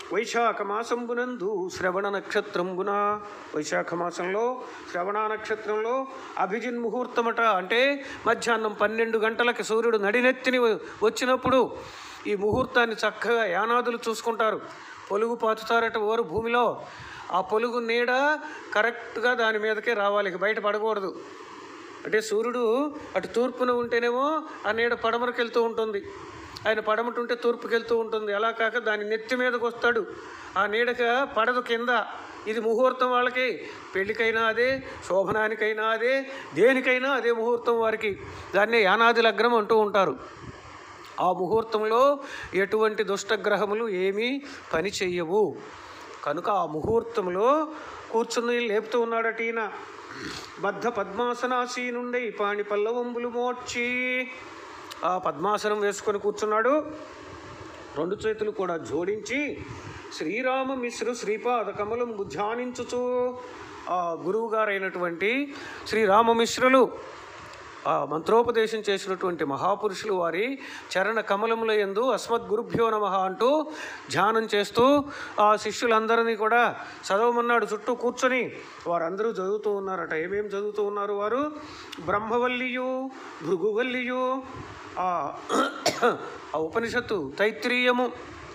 వైశాఖ మాసంబునందు శ్రవణ నక్షత్రంబున వైశాఖ మాసంలో శ్రవణ నక్షత్రంలో అభిజిన్ ముహూర్తమట అంటే మధ్యాహ్నం పన్నెండు గంటలకి సూర్యుడు నడినెత్తిని వచ్చినప్పుడు ఈ ముహూర్తాన్ని చక్కగా యానాదులు చూసుకుంటారు పొలుగు పాతుతారట ఓరు భూమిలో ఆ పొలుగు నీడ కరెక్ట్గా దాని మీదకే రావాలి ఇక బయట పడకూడదు అంటే సూర్యుడు అటు తూర్పున ఉంటేనేమో ఆ నీడ పడమరకు వెళ్తూ ఉంటుంది ఆయన పడమటుంటే తూర్పుకి వెళ్తూ ఉంటుంది అలా కాక దాని నెత్తి మీదకి వస్తాడు ఆ నీడక పడదు కింద ఇది ముహూర్తం వాళ్ళకి పెళ్ళికైనా అదే శోభనానికైనా అదే దేనికైనా అదే ముహూర్తం వారికి దాన్నే యానాది లగ్నం అంటూ ఉంటారు ఆ ముహూర్తంలో ఎటువంటి దుష్టగ్రహములు ఏమీ పని చెయ్యవు కనుక ఆ ముహూర్తంలో కూర్చుని లేపుతూ ఉన్నాడట ఈయన బద్ధ పద్మాసనాసీనుండై పాణి పల్లవంబులు మోడ్చి ఆ పద్మాసనం వేసుకొని కూర్చున్నాడు రెండు చేతులు కూడా జోడించి శ్రీరామ మిశ్రు శ్రీపాద కమలంబు ధ్యానించుచు ఆ గురువు గారైనటువంటి శ్రీరామ మిశ్రులు ఆ మంత్రోపదేశం చేసినటువంటి మహాపురుషులు వారి చరణ కమలముల యందు అస్మద్ గురుభ్యో నమ అంటూ ధ్యానం చేస్తూ ఆ శిష్యులందరినీ కూడా చదవమన్నాడు చుట్టూ కూర్చొని వారందరూ చదువుతూ ఉన్నారట ఏమేం చదువుతూ ఉన్నారు వారు బ్రహ్మవల్లియు భృగువల్లియు ఆ ఆ ఉపనిషత్తు తైత్రీయము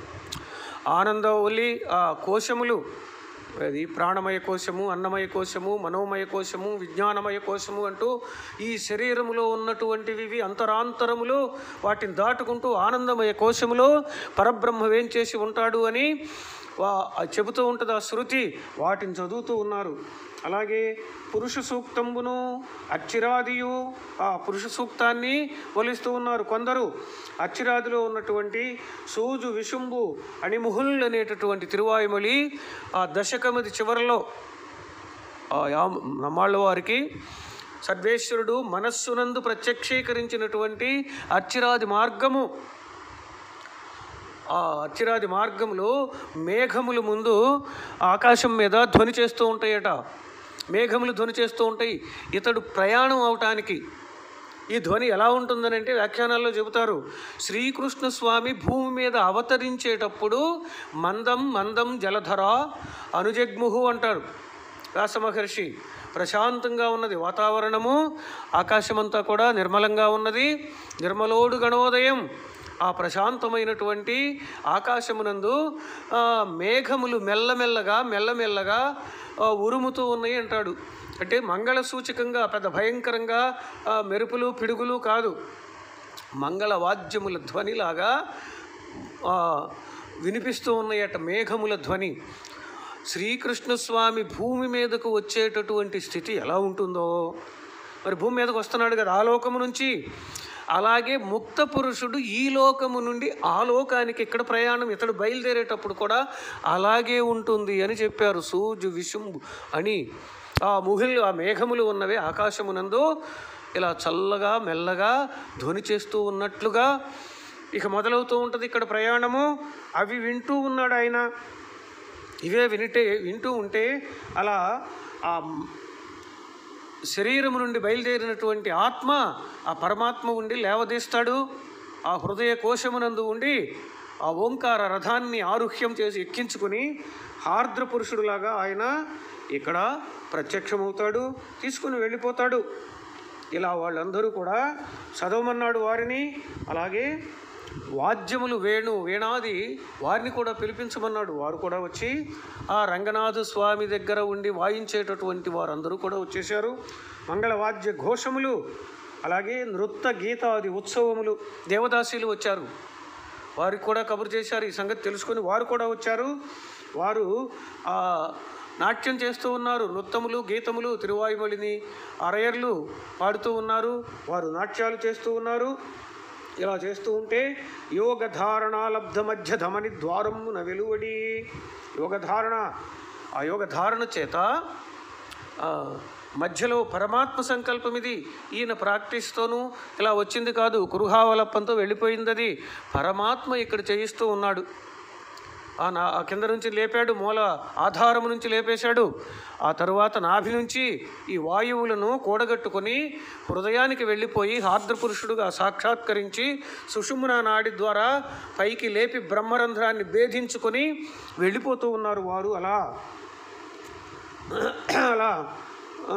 ఆనందవల్లి ఆ కోశములు అది ప్రాణమయ కోశము అన్నమయ కోశము మనోమయ కోశము విజ్ఞానమయ కోశము అంటూ ఈ శరీరములో ఉన్నటువంటివి ఇవి అంతరాంతరములు వాటిని దాటుకుంటూ ఆనందమయ కోశములో పరబ్రహ్మ ఏం చేసి ఉంటాడు అని వా ఆ చెబుతూ ఉంటుంది ఆ శృతి వాటిని చదువుతూ ఉన్నారు అలాగే పురుష సూక్తంబును అచ్చిరాదియు ఆ పురుష సూక్తాన్ని వలిస్తూ ఉన్నారు కొందరు అచ్చిరాదిలో ఉన్నటువంటి సూజు విశుంబు అణిముహుల్ అనేటటువంటి తిరువాయుమలి ఆ దశకమది చివరలో ఆ యా నమ్మాళ్ళ వారికి సర్వేశ్వరుడు మనస్సునందు ప్రత్యక్షీకరించినటువంటి అచ్చిరాది మార్గము ఆ అచ్చిరాది మార్గంలో మేఘములు ముందు ఆకాశం మీద ధ్వని చేస్తూ ఉంటాయట మేఘములు ధ్వని చేస్తూ ఉంటాయి ఇతడు ప్రయాణం అవటానికి ఈ ధ్వని ఎలా ఉంటుందనంటే వ్యాఖ్యానాల్లో చెబుతారు శ్రీకృష్ణ స్వామి భూమి మీద అవతరించేటప్పుడు మందం మందం జలధర అనుజగ్ముహు అంటారు వ్యాస మహర్షి ప్రశాంతంగా ఉన్నది వాతావరణము ఆకాశమంతా కూడా నిర్మలంగా ఉన్నది నిర్మలోడు గణోదయం ఆ ప్రశాంతమైనటువంటి ఆకాశమునందు ఆ, మేఘములు మెల్లమెల్లగా మెల్లమెల్లగా ఆ, ఉరుముతూ ఉన్నాయి అంటాడు అంటే మంగళ సూచకంగా పెద్ద భయంకరంగా ఆ, మెరుపులు పిడుగులు కాదు మంగళ వాద్యముల ధ్వనిలాగా ఆ, వినిపిస్తూ ఉన్నాయట మేఘముల ధ్వని శ్రీకృష్ణస్వామి భూమి మీదకు వచ్చేటటువంటి స్థితి ఎలా ఉంటుందో మరి భూమి మీదకు వస్తున్నాడు కదా ఆ లోకము నుంచి అలాగే ముక్త పురుషుడు ఈ లోకము నుండి ఆ లోకానికి ఇక్కడ ప్రయాణం ఇతడు బయలుదేరేటప్పుడు కూడా అలాగే ఉంటుంది అని చెప్పారు సూజు విశుంబు అని ఆ ముహిల్ ఆ మేఘములు ఉన్నవే ఆకాశమునందు ఇలా చల్లగా మెల్లగా ధ్వని చేస్తూ ఉన్నట్లుగా ఇక మొదలవుతూ ఉంటుంది ఇక్కడ ప్రయాణము అవి వింటూ ఉన్నాడు ఆయన ఇవే వినిటే వింటూ ఉంటే అలా ఆ శరీరం నుండి బయలుదేరినటువంటి ఆత్మ ఆ పరమాత్మ ఉండి లేవదీస్తాడు ఆ హృదయ కోశమునందు ఉండి ఆ ఓంకార రథాన్ని ఆరుహ్యం చేసి ఎక్కించుకుని ఆర్ద్ర పురుషుడులాగా ఆయన ఇక్కడ ప్రత్యక్షమవుతాడు తీసుకుని వెళ్ళిపోతాడు ఇలా వాళ్ళందరూ కూడా చదవమన్నాడు వారిని అలాగే వాద్యములు వేణు వీణాది వారిని కూడా పిలిపించమన్నాడు వారు కూడా వచ్చి ఆ రంగనాథ స్వామి దగ్గర ఉండి వాయించేటటువంటి వారందరూ కూడా వచ్చేశారు మంగళ వాద్య ఘోషములు అలాగే నృత్య గీతాది ఉత్సవములు దేవదాసీలు వచ్చారు వారికి కూడా కబురు చేశారు ఈ సంగతి తెలుసుకొని వారు కూడా వచ్చారు వారు ఆ నాట్యం చేస్తూ ఉన్నారు నృత్తములు గీతములు తిరువాయుమలిని అరయర్లు పాడుతూ ఉన్నారు వారు నాట్యాలు చేస్తూ ఉన్నారు ఇలా చేస్తూ ఉంటే యోగధారణ లబ్ధ మధ్య ధమని ద్వారమున వెలువడి యోగధారణ ఆ యోగధారణ చేత ఆ, మధ్యలో పరమాత్మ సంకల్పం ఇది ఈయన ప్రాక్టీస్తోనూ ఇలా వచ్చింది కాదు కురుహావలప్పంతో వెళ్ళిపోయింది అది పరమాత్మ ఇక్కడ చేయిస్తూ ఉన్నాడు ఆ నా ఆ కింద నుంచి లేపాడు మూల ఆధారము నుంచి లేపేశాడు ఆ తరువాత నాభి నుంచి ఈ వాయువులను కూడగట్టుకొని హృదయానికి వెళ్ళిపోయి ఆర్ద్రపురుషుడుగా సాక్షాత్కరించి సుషుమ్న నాడి ద్వారా పైకి లేపి బ్రహ్మరంధ్రాన్ని భేదించుకొని వెళ్ళిపోతూ ఉన్నారు వారు అలా అలా ఆ,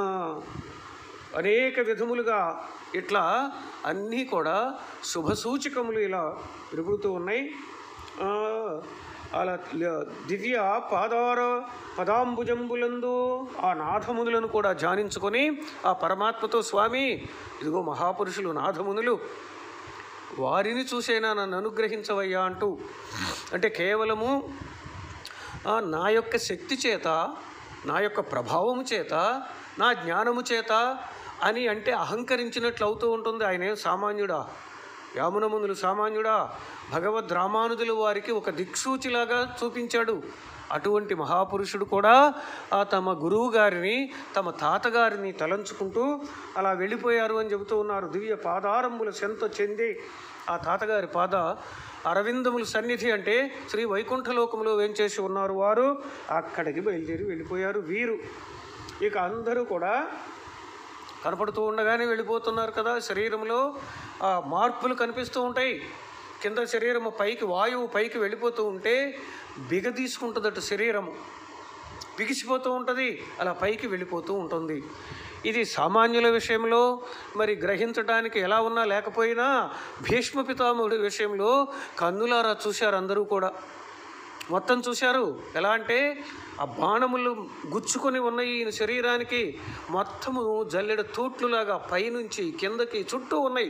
అనేక విధములుగా ఇట్లా అన్నీ కూడా శుభసూచకములు ఇలా విరుగుతూ ఉన్నాయి ఆ, అలా ల- దివ్య పాదార పదాంబుజంబులందు ఆ నాథమునులను కూడా ధ్యానించుకొని ఆ పరమాత్మతో స్వామి ఇదిగో మహాపురుషులు నాథమునులు వారిని చూసేనా నన్ను అనుగ్రహించవయ్యా అంటూ అంటే కేవలము ఆ, నా యొక్క శక్తి చేత నా యొక్క ప్రభావము చేత నా జ్ఞానము చేత అని అంటే అహంకరించినట్లు అవుతూ ఉంటుంది ఆయన ఏం సామాన్యుడా యామునమునులు సామాన్యుడా భగవద్ రామానుజులు వారికి ఒక దిక్సూచిలాగా చూపించాడు అటువంటి మహాపురుషుడు కూడా ఆ తమ గురువు గారిని తమ తాతగారిని తలంచుకుంటూ అలా వెళ్ళిపోయారు అని చెబుతూ ఉన్నారు దివ్య పాదారంభుల సెంత చెంది ఆ తాతగారి పాద అరవిందముల సన్నిధి అంటే శ్రీ వైకుంఠలోకంలో వేంచేసి ఉన్నారు వారు అక్కడికి బయలుదేరి వెళ్ళిపోయారు వీరు ఇక అందరూ కూడా కనపడుతూ ఉండగానే వెళ్ళిపోతున్నారు కదా శరీరంలో ఆ మార్పులు కనిపిస్తూ ఉంటాయి కింద శరీరము పైకి వాయువు పైకి వెళ్ళిపోతూ ఉంటే బిగ తీసుకుంటుందట శరీరము బిగిసిపోతూ ఉంటుంది అలా పైకి వెళ్ళిపోతూ ఉంటుంది ఇది సామాన్యుల విషయంలో మరి గ్రహించడానికి ఎలా ఉన్నా లేకపోయినా భీష్మ పితామహుడి విషయంలో కన్నులారా చూశారు అందరూ కూడా మొత్తం చూశారు ఎలా అంటే ఆ బాణములు గుచ్చుకొని ఉన్న ఈయన శరీరానికి మొత్తము జల్లెడ తూట్లులాగా పైనుంచి కిందకి చుట్టూ ఉన్నాయి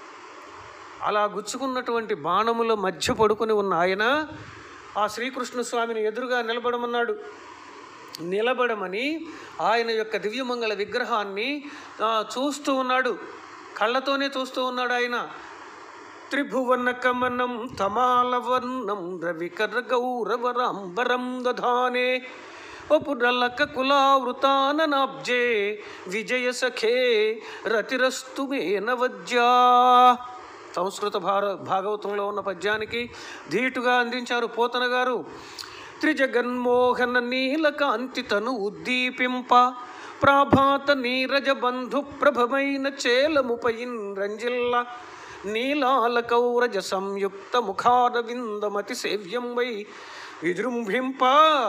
అలా గుచ్చుకున్నటువంటి బాణముల మధ్య పడుకొని ఉన్న ఆయన ఆ శ్రీకృష్ణ స్వామిని ఎదురుగా నిలబడమన్నాడు నిలబడమని ఆయన యొక్క దివ్యమంగళ విగ్రహాన్ని ఆ, చూస్తూ ఉన్నాడు కళ్ళతోనే చూస్తూ ఉన్నాడు ఆయన త్రిభువన కమనం తమాలవర్ణం రవికర గౌరవరాంబరం దధానే వపురలక కులావృతాననాబ్జే విజయ సఖే రతిరస్తు మేనవజ్జా సంస్కృత భార భాగవతంలో ఉన్న పద్యానికి ధీటుగా అందించారు పోతన గారు త్రిజగన్మోహన నీలకాంతి తను ఉద్దీపింప ప్రాభాత నీరజ బంధు ప్రభమైన చేలముపయిన్ రంజిల్ల నీలాల కౌరజ సంయుక్త ముఖారవిందమతి సేవ్యం వై విజృంభింప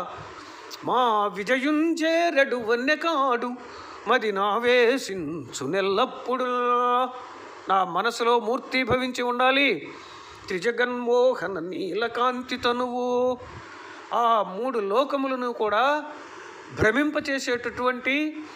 మా విజయుంజేరడు వన్యకాడు మది నావేసించు నెల్లప్పుడు నా మనసులో మూర్తి భవించి ఉండాలి త్రిజగన్మోహన నీలకాంతి తనువు ఆ మూడు లోకములను కూడా భ్రమింపచేసేటటువంటి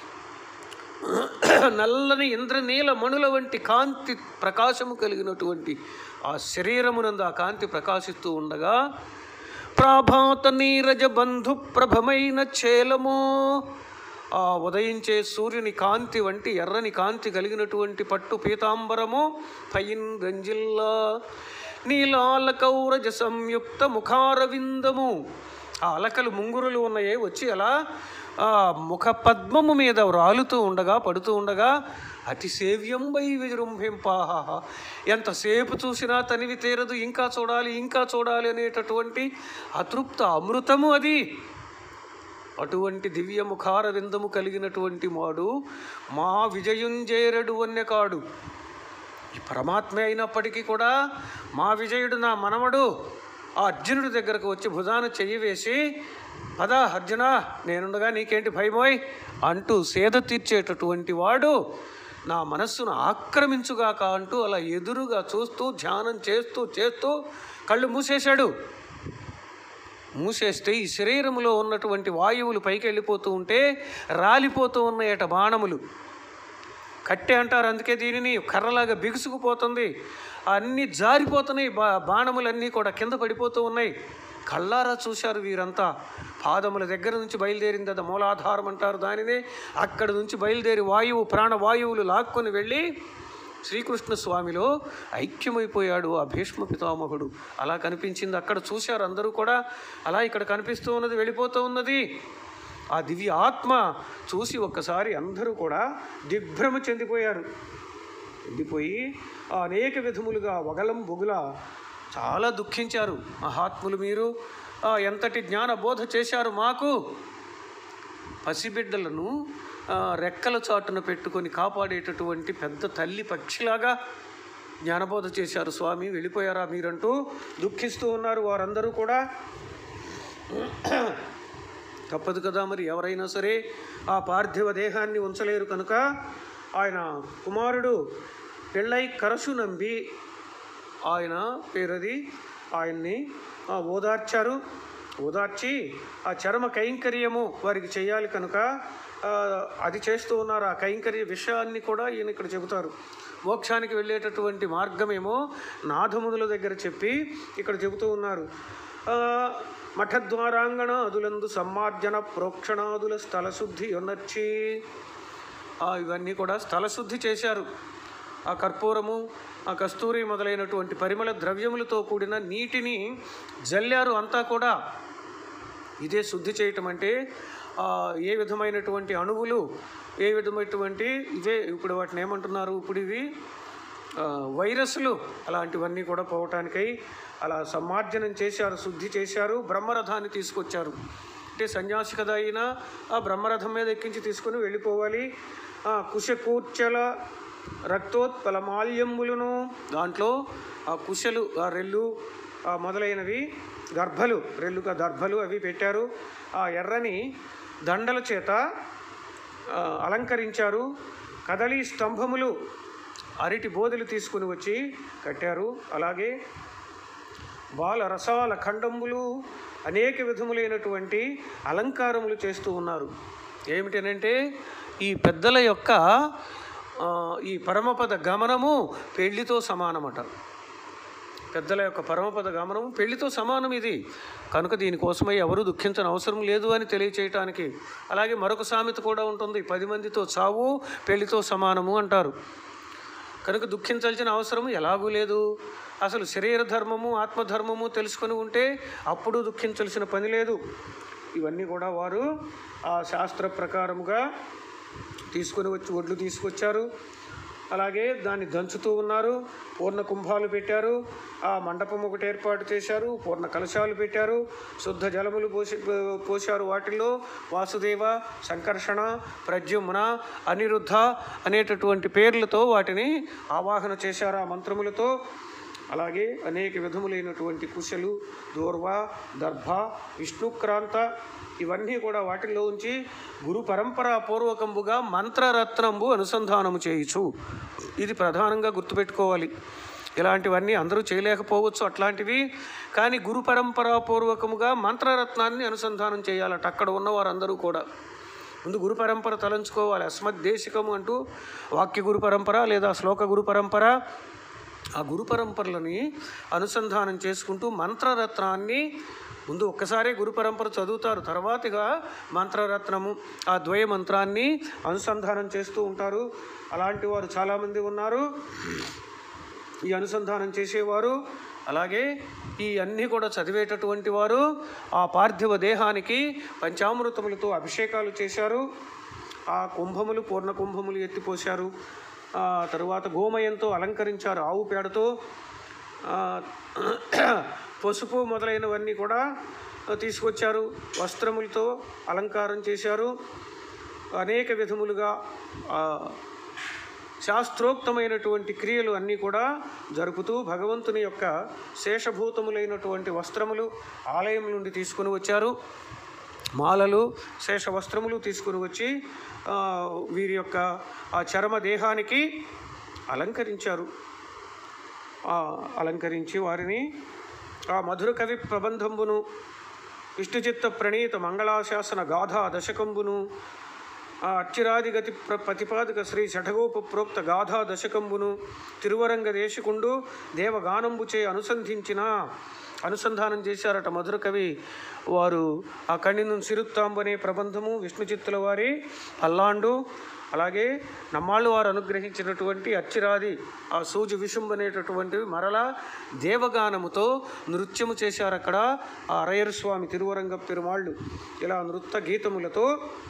నల్లని ఇంద్రనీల మణుల వంటి కాంతి ప్రకాశము కలిగినటువంటి ఆ శరీరమునందు ఆ కాంతి ప్రకాశిస్తూ ఉండగా ప్రాభాత నీరజ బంధు ప్రభమైన చేలము ఆ ఉదయించే సూర్యుని కాంతి వంటి ఎర్రని కాంతి కలిగినటువంటి పట్టు పీతాంబరము పైన్ రంజిల్లా నీలాల కౌరజ సంయుక్త ముఖారవిందము ఆ అలకలు ముంగురులు ఉన్నాయే వచ్చి అలా ఆ ముఖ పద్మము మీద రాలుతూ ఉండగా పడుతూ ఉండగా అతి సేవ్యం వై విజృంభింపాహ ఎంతసేపు చూసినా తనివి తీరదు ఇంకా చూడాలి ఇంకా చూడాలి అనేటటువంటి అతృప్త అమృతము అది అటువంటి దివ్య ముఖార విందము కలిగినటువంటి వాడు మా విజయుంజేరడు వన్యకాడు ఈ పరమాత్మ అయినప్పటికీ కూడా మా విజయుడు నా మనవడు ఆ అర్జునుడి దగ్గరకు వచ్చి భుజాన చెయ్యి వేసి పద అర్జున నేనుండగా నీకేంటి భయమోయ్ అంటూ సేద తీర్చేటటువంటి వాడు నా మనస్సును ఆక్రమించుగాక అంటూ అలా ఎదురుగా చూస్తూ ధ్యానం చేస్తూ చేస్తూ కళ్ళు మూసేశాడు మూసేస్తే ఈ శరీరంలో ఉన్నటువంటి వాయువులు పైకి వెళ్ళిపోతూ ఉంటే రాలిపోతూ ఉన్నాయట బాణములు కట్టె అంటారు అందుకే దీనిని కర్రలాగా బిగుసుకుపోతుంది అన్నీ జారిపోతున్నాయి బా బాణములన్నీ కూడా కింద పడిపోతూ ఉన్నాయి కళ్ళారా చూశారు వీరంతా పాదముల దగ్గర నుంచి బయలుదేరింది అది మూలాధారం అంటారు దానినే అక్కడ నుంచి బయలుదేరి వాయువు ప్రాణవాయువులు లాక్కొని వెళ్ళి శ్రీకృష్ణ స్వామిలో ఐక్యమైపోయాడు ఆ భీష్మ పితామహుడు అలా కనిపించింది అక్కడ చూశారు అందరూ కూడా అలా ఇక్కడ కనిపిస్తూ ఉన్నది వెళ్ళిపోతూ ఉన్నది ఆ దివ్య ఆత్మ చూసి ఒక్కసారి అందరూ కూడా దిగ్భ్రమ చెందిపోయారు చెందిపోయి ఆ అనేక విధములుగా వగలం బొగుల చాలా దుఃఖించారు మహాత్ములు మీరు ఆ, ఎంతటి జ్ఞాన బోధ చేశారు మాకు పసిబిడ్డలను ఆ, రెక్కల చాటున పెట్టుకొని కాపాడేటటువంటి పెద్ద తల్లి పక్షిలాగా జ్ఞానబోధ చేశారు స్వామి వెళ్ళిపోయారా మీరంటూ దుఃఖిస్తూ ఉన్నారు వారందరూ కూడా తప్పదు కదా మరి ఎవరైనా సరే ఆ పార్థివ దేహాన్ని ఉంచలేరు కనుక ఆయన కుమారుడు పెళ్ళై కరసు నంబి ఆయన పేరది ఆయన్ని ఆ, ఓదార్చారు ఓదార్చి ఆ చర్మ కైంకర్యము వారికి చేయాలి కనుక ఆ, అది చేస్తూ ఉన్నారు ఆ కైంకర్య విషయాన్ని కూడా ఈయన ఇక్కడ చెబుతారు మోక్షానికి వెళ్ళేటటువంటి మార్గమేమో నాథమునుల దగ్గర చెప్పి ఇక్కడ చెబుతూ ఉన్నారు ఆ, మఠద్వారాంగణ అదులందు సమ్మార్జన ప్రోక్షణాదుల స్థలశుద్ధి ఉన్నచ్చి ఆ, ఇవన్నీ కూడా స్థలశుద్ధి చేశారు ఆ కర్పూరము ఆ కస్తూరి మొదలైనటువంటి పరిమళ ద్రవ్యములతో కూడిన నీటిని జల్లారు అంతా కూడా ఇదే శుద్ధి చేయటం అంటే ఆ, ఏ విధమైనటువంటి అణువులు ఏ విధమైనటువంటి ఇవే ఇప్పుడు వాటిని ఏమంటున్నారు ఇప్పుడు ఇవి ఆ, వైరస్లు అలాంటివన్నీ కూడా పోవటానికై అలా సమ్మార్జనం చేశారు శుద్ధి చేశారు బ్రహ్మరథాన్ని తీసుకొచ్చారు అంటే సన్యాసి కథ అయినా ఆ బ్రహ్మరథం మీద ఎక్కించి తీసుకొని వెళ్ళిపోవాలి ఆ, కుశకూర్చల రక్తోత్పల మాల్యములను దాంట్లో ఆ కుశలు ఆ రెల్లు ఆ మొదలైనవి గర్భలు రెల్లుగా దర్భలు అవి పెట్టారు ఆ ఎర్రని దండల చేత ఆ, అలంకరించారు కదలి స్తంభములు అరటి బోధలు తీసుకుని వచ్చి కట్టారు అలాగే బాల రసాల ఖండములు అనేక విధములైనటువంటి అలంకారములు చేస్తూ ఉన్నారు ఏమిటనంటే ఈ పెద్దల యొక్క ఆ, ఈ పరమపద గమనము పెళ్లితో సమానమట పెద్దల యొక్క పరమపద గమనం పెళ్లితో సమానం ఇది కనుక దీనికోసమై ఎవరు దుఃఖించని అవసరం లేదు అని తెలియచేయటానికి అలాగే మరొక సామెత కూడా ఉంటుంది పది మందితో చావు పెళ్లితో సమానము అంటారు కనుక దుఃఖించాల్సిన అవసరం ఎలాగూ లేదు అసలు శరీర ధర్మము ఆత్మధర్మము తెలుసుకొని ఉంటే అప్పుడు దుఃఖించాల్సిన పని లేదు ఇవన్నీ కూడా వారు ఆ శాస్త్ర ప్రకారముగా తీసుకొని వచ్చి ఒడ్లు తీసుకొచ్చారు అలాగే దాన్ని దంచుతూ ఉన్నారు పూర్ణ కుంభాలు పెట్టారు ఆ మండపం ఒకటి ఏర్పాటు చేశారు పూర్ణ కలశాలు పెట్టారు శుద్ధ జలములు పోసి పోశారు వాటిల్లో వాసుదేవ సంకర్షణ ప్రద్యుమ్న అనిరుద్ధ అనేటటువంటి పేర్లతో వాటిని ఆవాహన చేశారు ఆ మంత్రములతో అలాగే అనేక విధములైనటువంటి కుశలు దూర్వ దర్భ విష్ణుక్రాంత ఇవన్నీ కూడా వాటిల్లో ఉంచి గురు పరంపరా పూర్వకంబుగా మంత్రరత్నంబు అనుసంధానము చేయుచు ఇది ప్రధానంగా గుర్తుపెట్టుకోవాలి ఇలాంటివన్నీ అందరూ చేయలేకపోవచ్చు అట్లాంటివి కానీ గురు పరంపరా పూర్వకముగా మంత్రరత్నాన్ని అనుసంధానం చేయాలట అక్కడ ఉన్న వారందరూ కూడా ముందు గురు పరంపర తలంచుకోవాలి అస్మద్దేశికము అంటూ వాక్య గురు పరంపర లేదా శ్లోక గురు పరంపర ఆ గురు పరంపరలని అనుసంధానం చేసుకుంటూ మంత్రరత్నాన్ని ముందు ఒక్కసారే గురు పరంపర చదువుతారు తర్వాతగా మంత్రరత్నము ఆ ద్వయ మంత్రాన్ని అనుసంధానం చేస్తూ ఉంటారు అలాంటి వారు చాలామంది ఉన్నారు ఈ అనుసంధానం చేసేవారు అలాగే ఈ అన్నీ కూడా చదివేటటువంటి వారు ఆ పార్థివ దేహానికి పంచామృతములతో అభిషేకాలు చేశారు ఆ కుంభములు పూర్ణ కుంభములు ఎత్తిపోశారు ఆ తరువాత గోమయంతో అలంకరించారు ఆవు పేడతో ఆ, పసుపు మొదలైనవన్నీ కూడా తీసుకొచ్చారు వస్త్రములతో అలంకారం చేశారు అనేక విధములుగా ఆ, శాస్త్రోక్తమైనటువంటి క్రియలు అన్నీ కూడా జరుపుతూ భగవంతుని యొక్క శేషభూతములైనటువంటి వస్త్రములు ఆలయం నుండి తీసుకుని వచ్చారు మాలలు శేష వస్త్రములు తీసుకుని వచ్చి ఆ, వీరి యొక్క ఆ చర్మ దేహానికి అలంకరించారు ఆ, అలంకరించి వారిని ఆ మధుర కవి ప్రబంధంబును విష్ణుచిత్త ప్రణీత మంగళాశాసన గాథా దశకంబును ఆ అచ్చిరాదిగతి ప్ర ప్రతిపాదక శ్రీ షఠగోప ప్రోక్త గాథా దశకంబును తిరువరంగ దేశకుండు దేవగానంబుచే అనుసంధించిన అనుసంధానం చేశారట మధుర కవి వారు ఆ కణిను సిరుత్తాంబు అనే ప్రబంధము విష్ణు చిత్తుల వారి పల్లాండు అలాగే నమ్మాళ్ళు వారు అనుగ్రహించినటువంటి అచ్చిరాది ఆ సూజి విషుంబు అనేటటువంటివి మరలా దేవగానముతో నృత్యము చేశారు అక్కడ ఆ అరయర్ స్వామి తిరువరంగ పెరుమాళ్ళు ఇలా నృత్య గీతములతో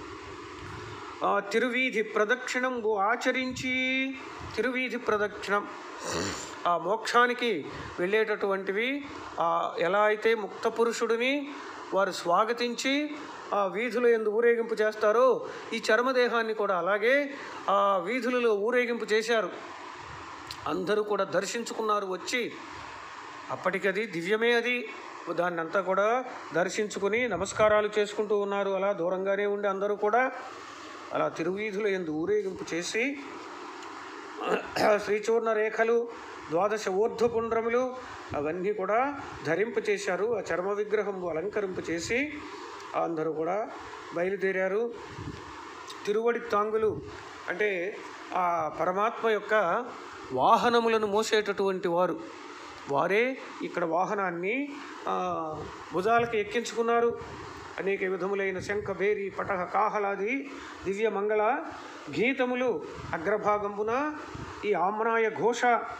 ఆ తిరువీధి ప్రదక్షిణంబు ఆచరించి తిరువీధి ప్రదక్షిణం ఆ మోక్షానికి వెళ్ళేటటువంటివి ఆ ఎలా అయితే ముక్త పురుషుడిని వారు స్వాగతించి ఆ వీధుల ఎందు ఊరేగింపు చేస్తారో ఈ చర్మదేహాన్ని కూడా అలాగే ఆ వీధులలో ఊరేగింపు చేశారు అందరూ కూడా దర్శించుకున్నారు వచ్చి అప్పటికది దివ్యమే అది దాన్ని అంతా కూడా దర్శించుకుని నమస్కారాలు చేసుకుంటూ ఉన్నారు అలా దూరంగానే ఉండి అందరూ కూడా అలా తిరువీధుల ఎందు ఊరేగింపు చేసి శ్రీచూర్ణ రేఖలు ద్వాదశ ఊర్ధ్వపుండ్రములు అవన్నీ కూడా ధరింప చేశారు ఆ చర్మ విగ్రహం అలంకరింప చేసి అందరూ కూడా బయలుదేరారు తిరువడి తాంగులు అంటే ఆ పరమాత్మ యొక్క వాహనములను మోసేటటువంటి వారు వారే ఇక్కడ వాహనాన్ని ఆ, భుజాలకు ఎక్కించుకున్నారు అనేక విధములైన శంఖ భేరి పటహ కాహలాది దివ్య మంగళ గీతములు అగ్రభాగంబున ఈ ఆమ్నాయ ఘోష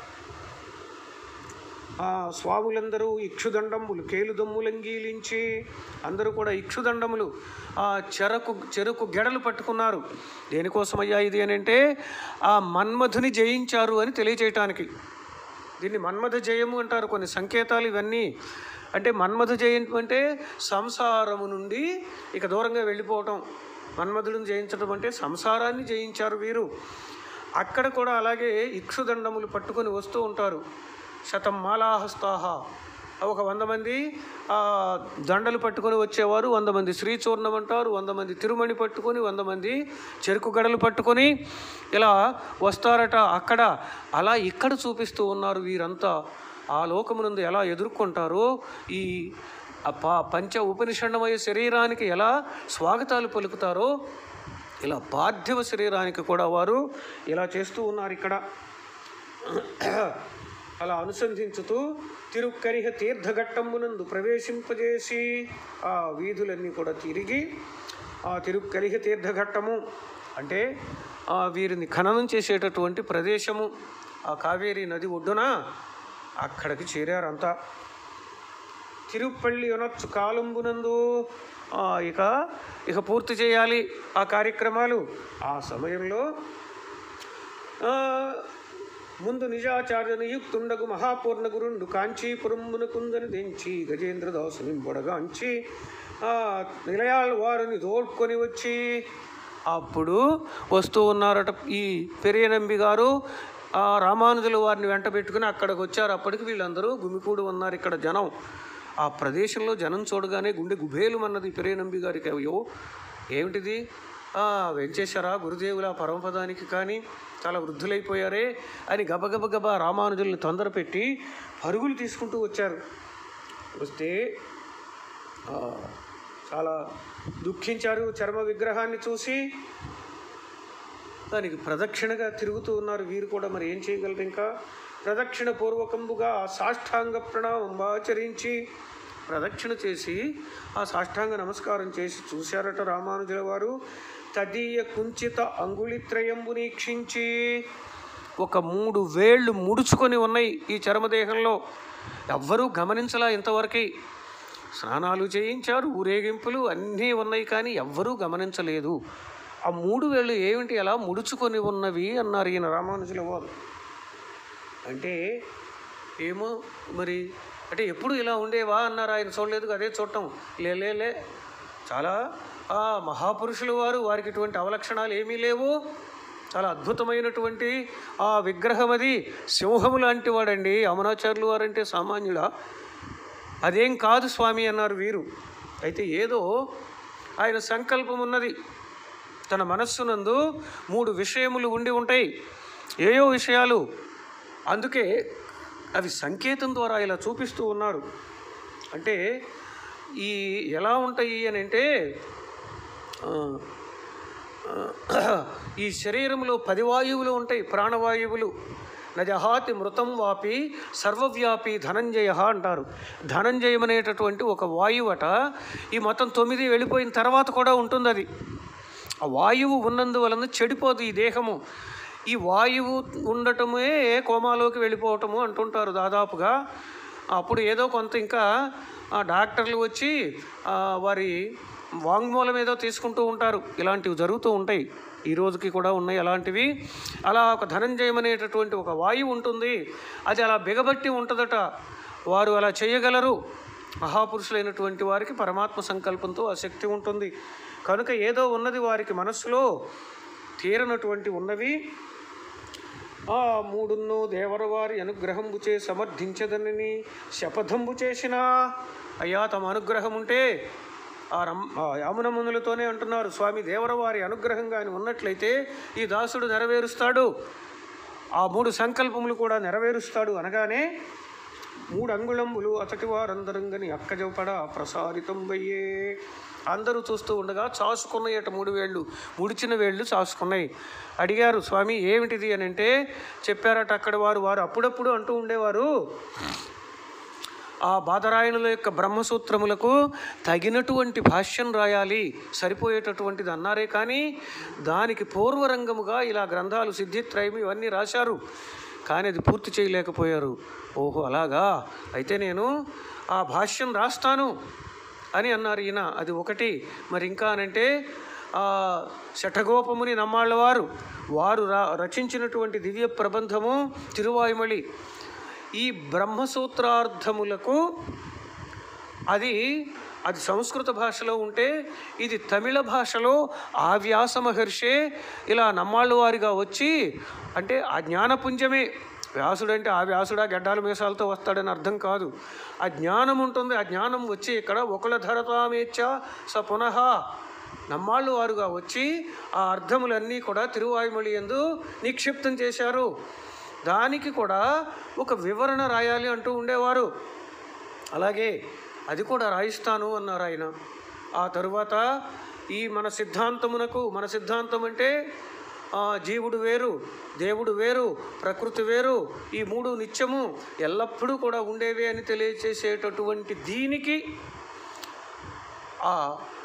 ఆ స్వాములందరూ ఇక్షుదండములు కేలుదమ్ములంగీలించి అందరూ కూడా ఇక్షుదండములు ఆ చెరకు చెరుకు గెడలు పట్టుకున్నారు దేనికోసమయ్యా ఇది అని అంటే ఆ మన్మధుని జయించారు అని తెలియచేయటానికి దీన్ని మన్మథ జయము అంటారు కొన్ని సంకేతాలు ఇవన్నీ అంటే మన్మథ జయం అంటే సంసారము నుండి ఇక దూరంగా వెళ్ళిపోవటం మన్మధుడిని జయించడం అంటే సంసారాన్ని జయించారు వీరు అక్కడ కూడా అలాగే ఇక్షుదండములు పట్టుకొని వస్తూ ఉంటారు శతం మాలాహస్తాహ ఒక వంద మంది ఆ, దండలు పట్టుకొని వచ్చేవారు వంద మంది శ్రీచూర్ణం అంటారు వంద మంది తిరుమణి పట్టుకొని వంద మంది చెరుకు గడలు పట్టుకొని ఇలా వస్తారట అక్కడ అలా ఇక్కడ చూపిస్తూ ఉన్నారు వీరంతా ఆ లోకమునందు ఎలా ఎదుర్కొంటారో ఈ ఆ ప- పంచ ఉపనిషణమయ శరీరానికి ఎలా స్వాగతాలు పలుకుతారో ఇలా పార్థివ శరీరానికి కూడా వారు ఇలా చేస్తూ ఉన్నారు ఇక్కడ అలా అనుసంధించుతూ తిరుక్కరిహ తీర్థఘట్టమునందు ప్రవేశింపజేసి ఆ వీధులన్నీ కూడా తిరిగి ఆ తిరుక్కరిహ తీర్థఘట్టము అంటే ఆ వీరిని ఖననం చేసేటటువంటి ప్రదేశము ఆ కావేరీ నది ఒడ్డున అక్కడికి చేరారంతా తిరుపల్లి అనొచ్చు కాలంబునందు ఆ, ఇక ఇక పూర్తి చేయాలి ఆ కార్యక్రమాలు ఆ సమయంలో ఆ, ముందు నిజాచార్య నియుక్తుండగు మహాపూర్ణ గురుండు కాంచీపురమున కుందని దించి గజేంద్ర దాసుని బొడగాంచి ఆ, నిలయాల వారిని తోడ్కొని వచ్చి అప్పుడు వస్తూ ఉన్నారట ఈ పెరియనంబి గారు ఆ రామానుజుల వారిని వెంట పెట్టుకుని అక్కడికి వచ్చారు అప్పటికి వీళ్ళందరూ గుమికూడి ఉన్నారు ఇక్కడ జనం ఆ ప్రదేశంలో జనం చూడగానే గుండె గుబేలుమన్నది పెరియనంబి గారికి అయ్యో ఏమిటిది ఆ, వెంచేశారా గురుదేవుల పరమపదానికి కానీ చాలా వృద్ధులైపోయారే అని గబగబ గబ రామానుజుల్ని తొందర పెట్టి పరుగులు తీసుకుంటూ వచ్చారు వస్తే ఆ, చాలా దుఃఖించారు చర్మ విగ్రహాన్ని చూసి దానికి ప్రదక్షిణగా తిరుగుతూ ఉన్నారు వీరు కూడా మరి ఏం చేయగలరు ఇంకా ప్రదక్షిణ పూర్వకంబుగా ఆ సాష్టాంగ ప్రణామం ఆచరించి ప్రదక్షిణ చేసి ఆ సాష్టాంగ నమస్కారం చేసి చూశారట రామానుజుల వారు తదీయ కుంచిత అంగుళిత్రయంబు నీక్షించి ఒక మూడు వేళ్ళు ముడుచుకొని ఉన్నాయి ఈ చర్మదేహంలో ఎవ్వరూ గమనించలా ఇంతవరకు స్నానాలు చేయించారు ఊరేగింపులు అన్నీ ఉన్నాయి కానీ ఎవ్వరూ గమనించలేదు ఆ మూడు వేళ్ళు ఏమిటి అలా ముడుచుకొని ఉన్నవి అన్నారు ఈయన రామానుజుల వారు అంటే ఏమో మరి అంటే ఎప్పుడు ఇలా ఉండేవా అన్నారు ఆయన చూడలేదు అదే చూడటం లే లే, లే చాలా ఆ మహాపురుషులు వారు వారికి ఇటువంటి అవలక్షణాలు ఏమీ లేవు చాలా అద్భుతమైనటువంటి ఆ విగ్రహం అది సింహము లాంటి వాడండి అమనాచార్యులు వారంటే సామాన్యుడా అదేం కాదు స్వామి అన్నారు వీరు అయితే ఏదో ఆయన సంకల్పం ఉన్నది తన మనస్సునందు మూడు విషయములు ఉండి ఉంటాయి ఏయో విషయాలు అందుకే అవి సంకేతం ద్వారా ఇలా చూపిస్తూ ఉన్నారు అంటే ఈ ఎలా ఉంటాయి అని అంటే ఆ, ఆ, ఈ శరీరంలో పది వాయువులు ఉంటాయి ప్రాణవాయువులు నజహాతి మృతం వాపి సర్వవ్యాపి ధనంజయ అంటారు ధనంజయం అనేటటువంటి ఒక వాయువట ఈ మొత్తం తొమ్మిది వెళ్ళిపోయిన తర్వాత కూడా ఉంటుంది అది ఆ వాయువు ఉన్నందువలన చెడిపోదు ఈ దేహము ఈ వాయువు ఉండటమే కోమాలోకి వెళ్ళిపోవటము అంటుంటారు దాదాపుగా అప్పుడు ఏదో కొంత ఇంకా ఆ డాక్టర్లు వచ్చి ఆ, వారి వాంగ్మూలం ఏదో తీసుకుంటూ ఉంటారు ఇలాంటివి జరుగుతూ ఉంటాయి ఈ రోజుకి కూడా ఉన్నాయి అలాంటివి అలా ఒక ధనంజయం అనేటటువంటి ఒక వాయువు ఉంటుంది అది అలా బిగబట్టి ఉంటుందట వారు అలా చేయగలరు మహాపురుషులైనటువంటి వారికి పరమాత్మ సంకల్పంతో ఆ శక్తి ఉంటుంది కనుక ఏదో ఉన్నది వారికి మనస్సులో తీరనటువంటి ఉన్నవి ఆ మూడున్నో దేవరవారి అనుగ్రహంబు చే సమర్థించదనని శపథంబు చేసిన అయ్యా తమ అనుగ్రహం ఉంటే ఆ రం ఆ యామునమునులతోనే అంటున్నారు స్వామి దేవరవారి అనుగ్రహంగా ఆయన ఉన్నట్లయితే ఈ దాసుడు నెరవేరుస్తాడు ఆ మూడు సంకల్పములు కూడా నెరవేరుస్తాడు అనగానే మూడు అంగుళంబులు అతటి వారందరంగని అక్కజపడ ప్రసారితం వయ్యే అందరూ చూస్తూ ఉండగా చాసుకున్నాయట మూడు వేళ్ళు ముడిచిన వేళ్ళు చాసుకున్నాయి అడిగారు స్వామి ఏమిటిది అని అంటే చెప్పారట అక్కడ వారు వారు అప్పుడప్పుడు అంటూ ఉండేవారు ఆ బాధరాయణుల యొక్క బ్రహ్మసూత్రములకు తగినటువంటి భాష్యం రాయాలి సరిపోయేటటువంటిది అన్నారే కానీ దానికి పూర్వరంగముగా ఇలా గ్రంథాలు సిద్ధిత్రయం ఇవన్నీ రాశారు కానీ అది పూర్తి చేయలేకపోయారు ఓహో అలాగా అయితే నేను ఆ భాష్యం రాస్తాను అని అన్నారు ఈయన అది ఒకటి మరి ఇంకా అనంటే ఆ శఠగోపముని నమ్మాళ్ళవారు వారు రా రచించినటువంటి దివ్య ప్రబంధము తిరువాయుమళి ఈ బ్రహ్మసూత్రార్థములకు అది అది సంస్కృత భాషలో ఉంటే ఇది తమిళ భాషలో ఆ వ్యాస మహర్షే ఇలా నమ్మాళ్ళు వారిగా వచ్చి అంటే ఆ జ్ఞానపుంజమే వ్యాసుడంటే ఆ వ్యాసుడా గడ్డాల మీసాలతో వస్తాడని అర్థం కాదు ఆ జ్ఞానం ఉంటుంది ఆ జ్ఞానం వచ్చి ఇక్కడ ఒకళ్ళ ధరతామేచ్ఛ స పునః నమ్మాళ్ళు వారుగా వచ్చి ఆ అర్థములన్నీ కూడా తిరువాయుమళి ఎందు నిక్షిప్తం చేశారు దానికి కూడా ఒక వివరణ రాయాలి అంటూ ఉండేవారు అలాగే అది కూడా రాయిస్తాను అన్నారు ఆయన ఆ తరువాత ఈ మన సిద్ధాంతమునకు మన సిద్ధాంతం అంటే ఆ, జీవుడు వేరు దేవుడు వేరు ప్రకృతి వేరు ఈ మూడు నిత్యము ఎల్లప్పుడూ కూడా ఉండేవే అని తెలియచేసేటటువంటి దీనికి ఆ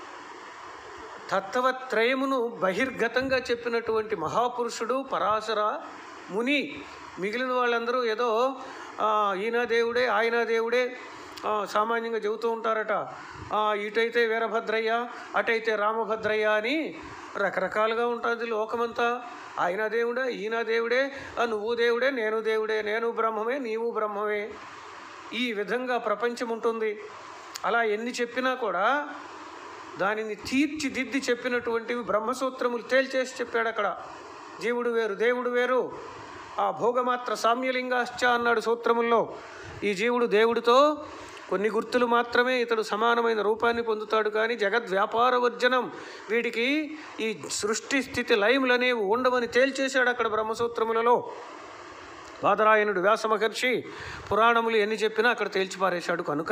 తత్వత్రయమును బహిర్గతంగా చెప్పినటువంటి మహాపురుషుడు పరాశర ముని మిగిలిన వాళ్ళందరూ ఏదో ఆ, ఈయన దేవుడే ఆయన దేవుడే ఆ, సామాన్యంగా చెబుతూ ఉంటారట ఆ, ఇటైతే వీరభద్రయ్య అటైతే రామభద్రయ్య అని రకరకాలుగా ఉంటుంది లోకమంతా ఆయన దేవుడే ఈయన దేవుడే ఆ, నువ్వు దేవుడే నేను దేవుడే నేను బ్రహ్మమే నీవు బ్రహ్మమే ఈ విధంగా ప్రపంచం ఉంటుంది అలా ఎన్ని చెప్పినా కూడా దానిని తీర్చిదిద్ది చెప్పినటువంటివి బ్రహ్మసూత్రములు తేల్చేసి చెప్పాడు అక్కడ జీవుడు వేరు దేవుడు వేరు ఆ భోగమాత్ర సామ్యలింగాశ్చ అన్నాడు సూత్రముల్లో ఈ జీవుడు దేవుడితో కొన్ని గుర్తులు మాత్రమే ఇతడు సమానమైన రూపాన్ని పొందుతాడు కానీ జగద్ వ్యాపార వర్జనం వీడికి ఈ సృష్టి స్థితి లయములనేవి ఉండవని తేల్చేశాడు అక్కడ బ్రహ్మసూత్రములలో బాదరాయణుడు వ్యాస మహర్షి పురాణములు ఎన్ని చెప్పినా అక్కడ తేల్చిపారేశాడు కనుక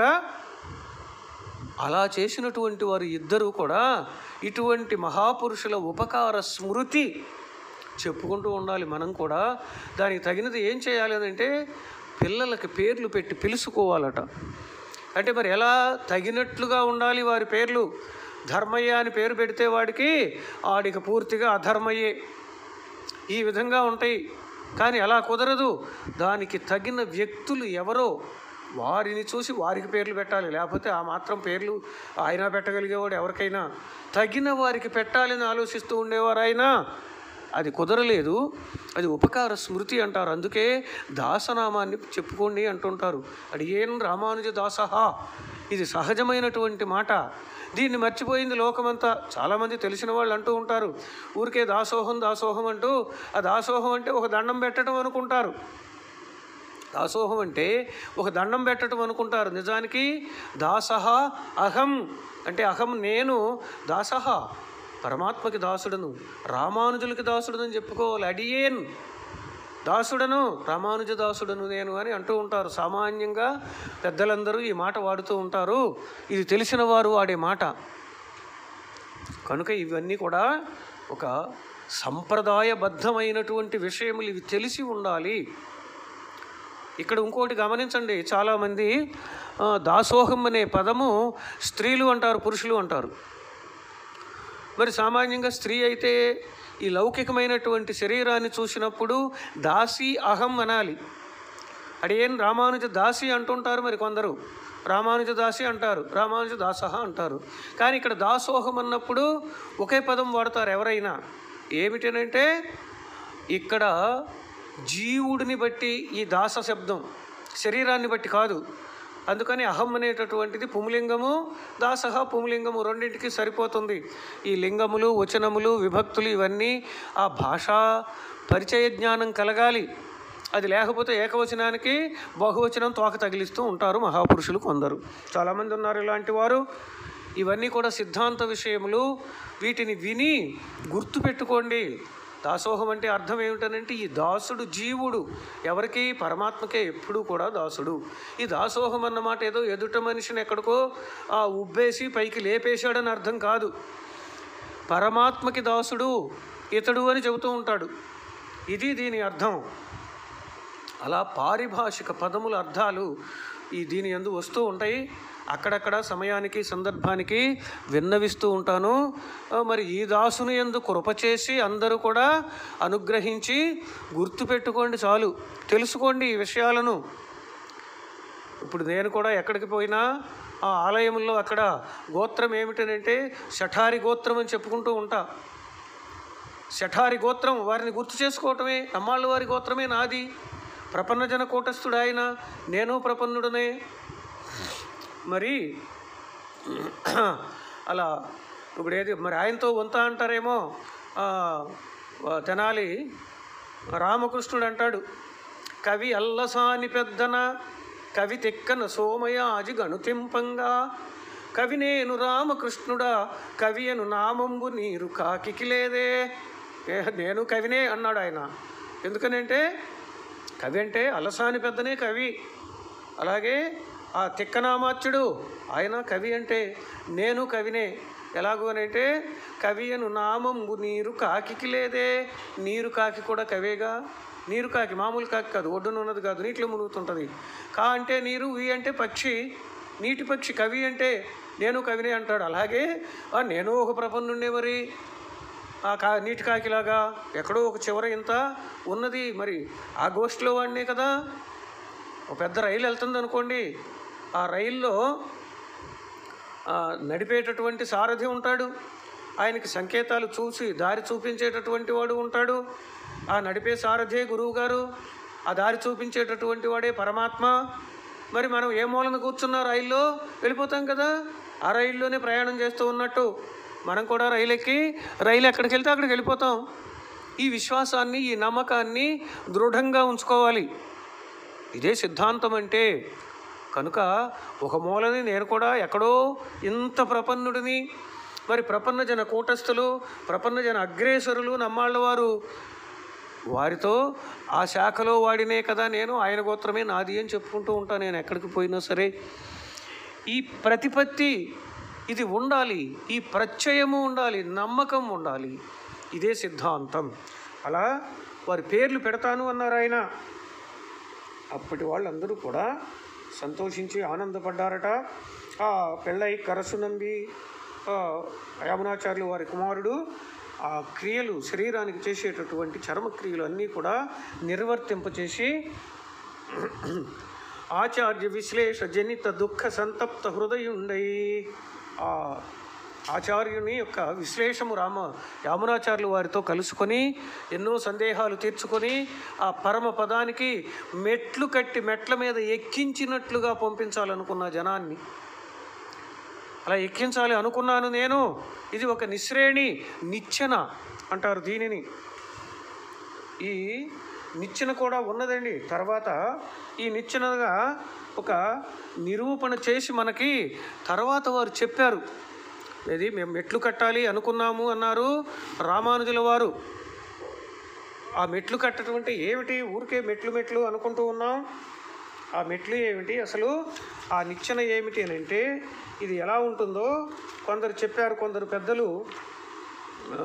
అలా చేసినటువంటి వారు ఇద్దరూ కూడా ఇటువంటి మహాపురుషుల ఉపకార స్మృతి చెప్పుకుంటూ ఉండాలి మనం కూడా దానికి తగినది ఏం చేయాలి అని అంటే పిల్లలకి పేర్లు పెట్టి పిలుచుకోవాలట అంటే మరి ఎలా తగినట్లుగా ఉండాలి వారి పేర్లు ధర్మయ్య అని పేరు పెడితే వాడికి వాడికి పూర్తిగా అధర్మయ్యే ఈ విధంగా ఉంటాయి కానీ అలా కుదరదు దానికి తగిన వ్యక్తులు ఎవరో వారిని చూసి వారికి పేర్లు పెట్టాలి లేకపోతే ఆ మాత్రం పేర్లు ఆయన పెట్టగలిగేవాడు ఎవరికైనా తగిన వారికి పెట్టాలని ఆలోచిస్తూ ఉండేవారు ఆయన అది కుదరలేదు అది ఉపకార స్మృతి అంటారు అందుకే దాసనామాన్ని చెప్పుకోండి అంటుంటారు అడిగేన్ రామానుజ దాసహ ఇది సహజమైనటువంటి మాట దీన్ని మర్చిపోయింది లోకమంతా చాలామంది తెలిసిన వాళ్ళు అంటూ ఉంటారు ఊరికే దాసోహం దాసోహం అంటూ ఆ దాసోహం అంటే ఒక దండం పెట్టడం అనుకుంటారు దాసోహం అంటే ఒక దండం పెట్టడం అనుకుంటారు నిజానికి దాసహ అహం అంటే అహం నేను దాసహ పరమాత్మకి దాసుడను రామానుజులకి దాసుడను అని చెప్పుకోవాలి అడియేన్ దాసుడను రామానుజ దాసుడను నేను అని అంటూ ఉంటారు సామాన్యంగా పెద్దలందరూ ఈ మాట వాడుతూ ఉంటారు ఇది తెలిసిన వారు వాడే మాట కనుక ఇవన్నీ కూడా ఒక సంప్రదాయబద్ధమైనటువంటి విషయములు ఇవి తెలిసి ఉండాలి ఇక్కడ ఇంకోటి గమనించండి చాలామంది ఆ, దాసోహం అనే పదము స్త్రీలు అంటారు పురుషులు అంటారు మరి సామాన్యంగా స్త్రీ అయితే ఈ లౌకికమైనటువంటి శరీరాన్ని చూసినప్పుడు దాసి అహం అనాలి అడిగేం రామానుజ దాసి అంటుంటారు మరి కొందరు రామానుజదాసి అంటారు రామానుజదాస అంటారు కానీ ఇక్కడ దాసోహం అన్నప్పుడు ఒకే పదం వాడతారు ఎవరైనా ఏమిటనంటే ఇక్కడ జీవుడిని బట్టి ఈ దాస శబ్దం శరీరాన్ని బట్టి కాదు అందుకని అహం అనేటటువంటిది పుంలింగము దాసహ పుంలింగము రెండింటికి సరిపోతుంది ఈ లింగములు వచనములు విభక్తులు ఇవన్నీ ఆ భాషా పరిచయ జ్ఞానం కలగాలి అది లేకపోతే ఏకవచనానికి బహువచనం తోక తగిలిస్తూ ఉంటారు మహాపురుషులు కొందరు చాలామంది ఉన్నారు ఇలాంటి వారు ఇవన్నీ కూడా సిద్ధాంత విషయములు వీటిని విని గుర్తుపెట్టుకోండి దాసోహం అంటే అర్థం ఏమిటనంటే ఈ దాసుడు జీవుడు ఎవరికి పరమాత్మకే ఎప్పుడూ కూడా దాసుడు ఈ దాసోహం అన్నమాట ఏదో ఎదుట మనిషిని ఎక్కడికో ఆ ఉబ్బేసి పైకి లేపేశాడని అర్థం కాదు పరమాత్మకి దాసుడు ఇతడు అని చెబుతూ ఉంటాడు ఇది దీని అర్థం అలా పారిభాషిక పదముల అర్థాలు ఈ దీని ఎందు వస్తూ ఉంటాయి అక్కడక్కడ సమయానికి సందర్భానికి విన్నవిస్తూ ఉంటాను ఆ, మరి ఈ దాసుని ఎందు కృప చేసి అందరూ కూడా అనుగ్రహించి గుర్తుపెట్టుకోండి చాలు తెలుసుకోండి ఈ విషయాలను ఇప్పుడు నేను కూడా ఎక్కడికి పోయినా ఆ ఆలయంలో అక్కడ గోత్రం ఏమిటనంటే శఠారి గోత్రం అని చెప్పుకుంటూ ఉంటా శఠారి గోత్రం వారిని గుర్తు చేసుకోవటమే అమ్మాళ్ళ వారి గోత్రమే నాది ప్రపన్నజన కూటస్థుడు ఆయన నేను ప్రపన్నుడనే మరి అలా ఇప్పుడు ఏది మరి ఆయనతో వంత అంటారేమో ఆ, తెనాలి రామకృష్ణుడు అంటాడు కవి అల్లసాని పెద్దన కవి తెక్కన సోమయాజి గణుతింపంగా కవి నేను రామకృష్ణుడా కవి అను నామంబు నీరు కాకికి లేదే ఏ, నేను కవినే అన్నాడు ఆయన ఎందుకనంటే కవి అంటే అలసాని పెద్దనే కవి అలాగే ఆ తిక్కనామాత్యుడు ఆయన కవి అంటే నేను కవినే ఎలాగూ అని అంటే కవి అను నామంబు నీరు కాకికి లేదే నీరు కాకి కూడా కవేగా నీరు కాకి మామూలు కాకి కాదు ఒడ్డున ఉన్నది కాదు నీటిలో మునుగుతుంటుంది కా అంటే నీరు వి అంటే పక్షి నీటి పక్షి కవి అంటే నేను కవినే అంటాడు అలాగే ఆ నేను ఒక ప్రపన్నుండే మరి ఆ కా నీటి కాకిలాగా ఎక్కడో ఒక చివర ఇంత ఉన్నది మరి ఆ గోష్ఠిలో వాడినే కదా ఒక పెద్ద రైలు వెళ్తుంది అనుకోండి ఆ రైల్లో ఆ, నడిపేటటువంటి సారథి ఉంటాడు ఆయనకి సంకేతాలు చూసి దారి చూపించేటటువంటి వాడు ఉంటాడు ఆ నడిపే సారథే గురువు గారు ఆ దారి చూపించేటటువంటి వాడే పరమాత్మ మరి మనం ఏ మూలన కూర్చున్న రైల్లో వెళ్ళిపోతాం కదా ఆ రైల్లోనే ప్రయాణం చేస్తూ ఉన్నట్టు మనం కూడా రైలు ఎక్కి రైలు ఎక్కడికి వెళ్తే అక్కడికి వెళ్ళిపోతాం ఈ విశ్వాసాన్ని ఈ నమ్మకాన్ని దృఢంగా ఉంచుకోవాలి ఇదే సిద్ధాంతం అంటే కనుక ఒక మూలని నేను కూడా ఎక్కడో ఇంత ప్రపన్నుడిని మరి ప్రపన్న జన కూటస్థులు ప్రపన్న జన అగ్రేసరులు నమ్మాళ్ళ వారు వారితో ఆ శాఖలో వాడినే కదా నేను ఆయన గోత్రమే నాది అని చెప్పుకుంటూ ఉంటాను నేను ఎక్కడికి పోయినా సరే ఈ ప్రతిపత్తి ఇది ఉండాలి ఈ ప్రత్యయము ఉండాలి నమ్మకం ఉండాలి ఇదే సిద్ధాంతం అలా వారి పేర్లు పెడతాను అన్నారు ఆయన అప్పటి వాళ్ళందరూ కూడా సంతోషించి ఆనందపడ్డారట ఆ పెళ్ళై కరసు నంబి ఆ, యామునాచార్యులు వారి కుమారుడు ఆ క్రియలు శరీరానికి చేసేటటువంటి చర్మక్రియలు అన్నీ కూడా నిర్వర్తింపచేసి ఆచార్య విశ్లేష జనిత దుఃఖ సంతప్త హృదయుండై ఆ ఆచార్యుని యొక్క విశ్లేషము రామ యామునాచార్యులు వారితో కలుసుకొని ఎన్నో సందేహాలు తీర్చుకొని ఆ పరమ పదానికి మెట్లు కట్టి మెట్ల మీద ఎక్కించినట్లుగా పంపించాలనుకున్న జనాన్ని అలా ఎక్కించాలి అనుకున్నాను నేను ఇది ఒక నిశ్రేణి నిచ్చెన అంటారు దీనిని ఈ నిచ్చెన కూడా ఉన్నదండి తర్వాత ఈ నిచ్చెనగా ఒక నిరూపణ చేసి మనకి తర్వాత వారు చెప్పారు ఇది మేము మెట్లు కట్టాలి అనుకున్నాము అన్నారు రామానుజుల వారు ఆ మెట్లు కట్టడం అంటే ఏమిటి ఊరికే మెట్లు మెట్లు అనుకుంటూ ఉన్నాం ఆ మెట్లు ఏమిటి అసలు ఆ నిచ్చెన ఏమిటి అని అంటే ఇది ఎలా ఉంటుందో కొందరు చెప్పారు కొందరు పెద్దలు ఆ,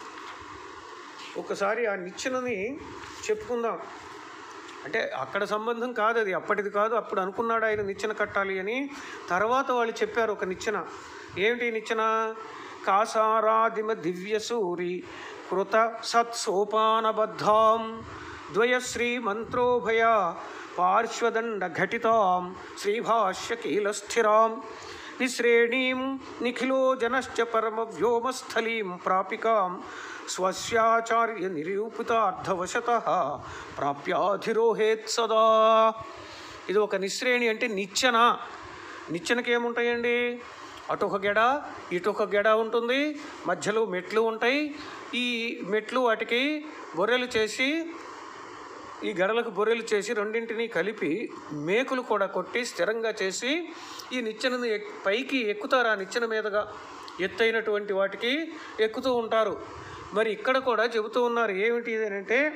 ఒకసారి ఆ నిచ్చెనని చెప్పుకుందాం అంటే అక్కడ సంబంధం కాదు అది అప్పటిది కాదు అప్పుడు అనుకున్నాడు ఆయన నిచ్చెన కట్టాలి అని తర్వాత వాళ్ళు చెప్పారు ఒక నిచ్చెన ఏమిటి ఈ నిచ్చెన కాసారాదిమ దివ్య సూరి కృత సత్సోపానబద్ధాం ద్వయశ్రీ మంత్రోభయ పార్శ్వదండ ఘటితాం శ్రీభాష్య కీలస్థిరాం నిశ్రేణీం నిఖిలో జనశ్చ పరమ వ్యోమస్థలీం ప్రాపికాం స్వస్యాచార్య నిరూపితార్థవశత ప్రాప్యాధిరోహేత్ సదా ఇది ఒక నిశ్రేణి అంటే నిచ్చెన నిచ్చెనకి ఏముంటాయండి అటు ఒక గెడ ఇటు ఒక గెడ ఉంటుంది మధ్యలో మెట్లు ఉంటాయి ఈ మెట్లు వాటికి బొర్రెలు చేసి ఈ గడలకు బొర్రెలు చేసి రెండింటిని కలిపి మేకులు కూడా కొట్టి స్థిరంగా చేసి ఈ నిచ్చెనను ఎక్- పైకి ఎక్కుతారు ఆ నిచ్చెన మీదుగా ఎత్తైనటువంటి వాటికి ఎక్కుతూ ఉంటారు మరి ఇక్కడ కూడా చెబుతూ ఉన్నారు ఏమిటి ఇది అని అంటే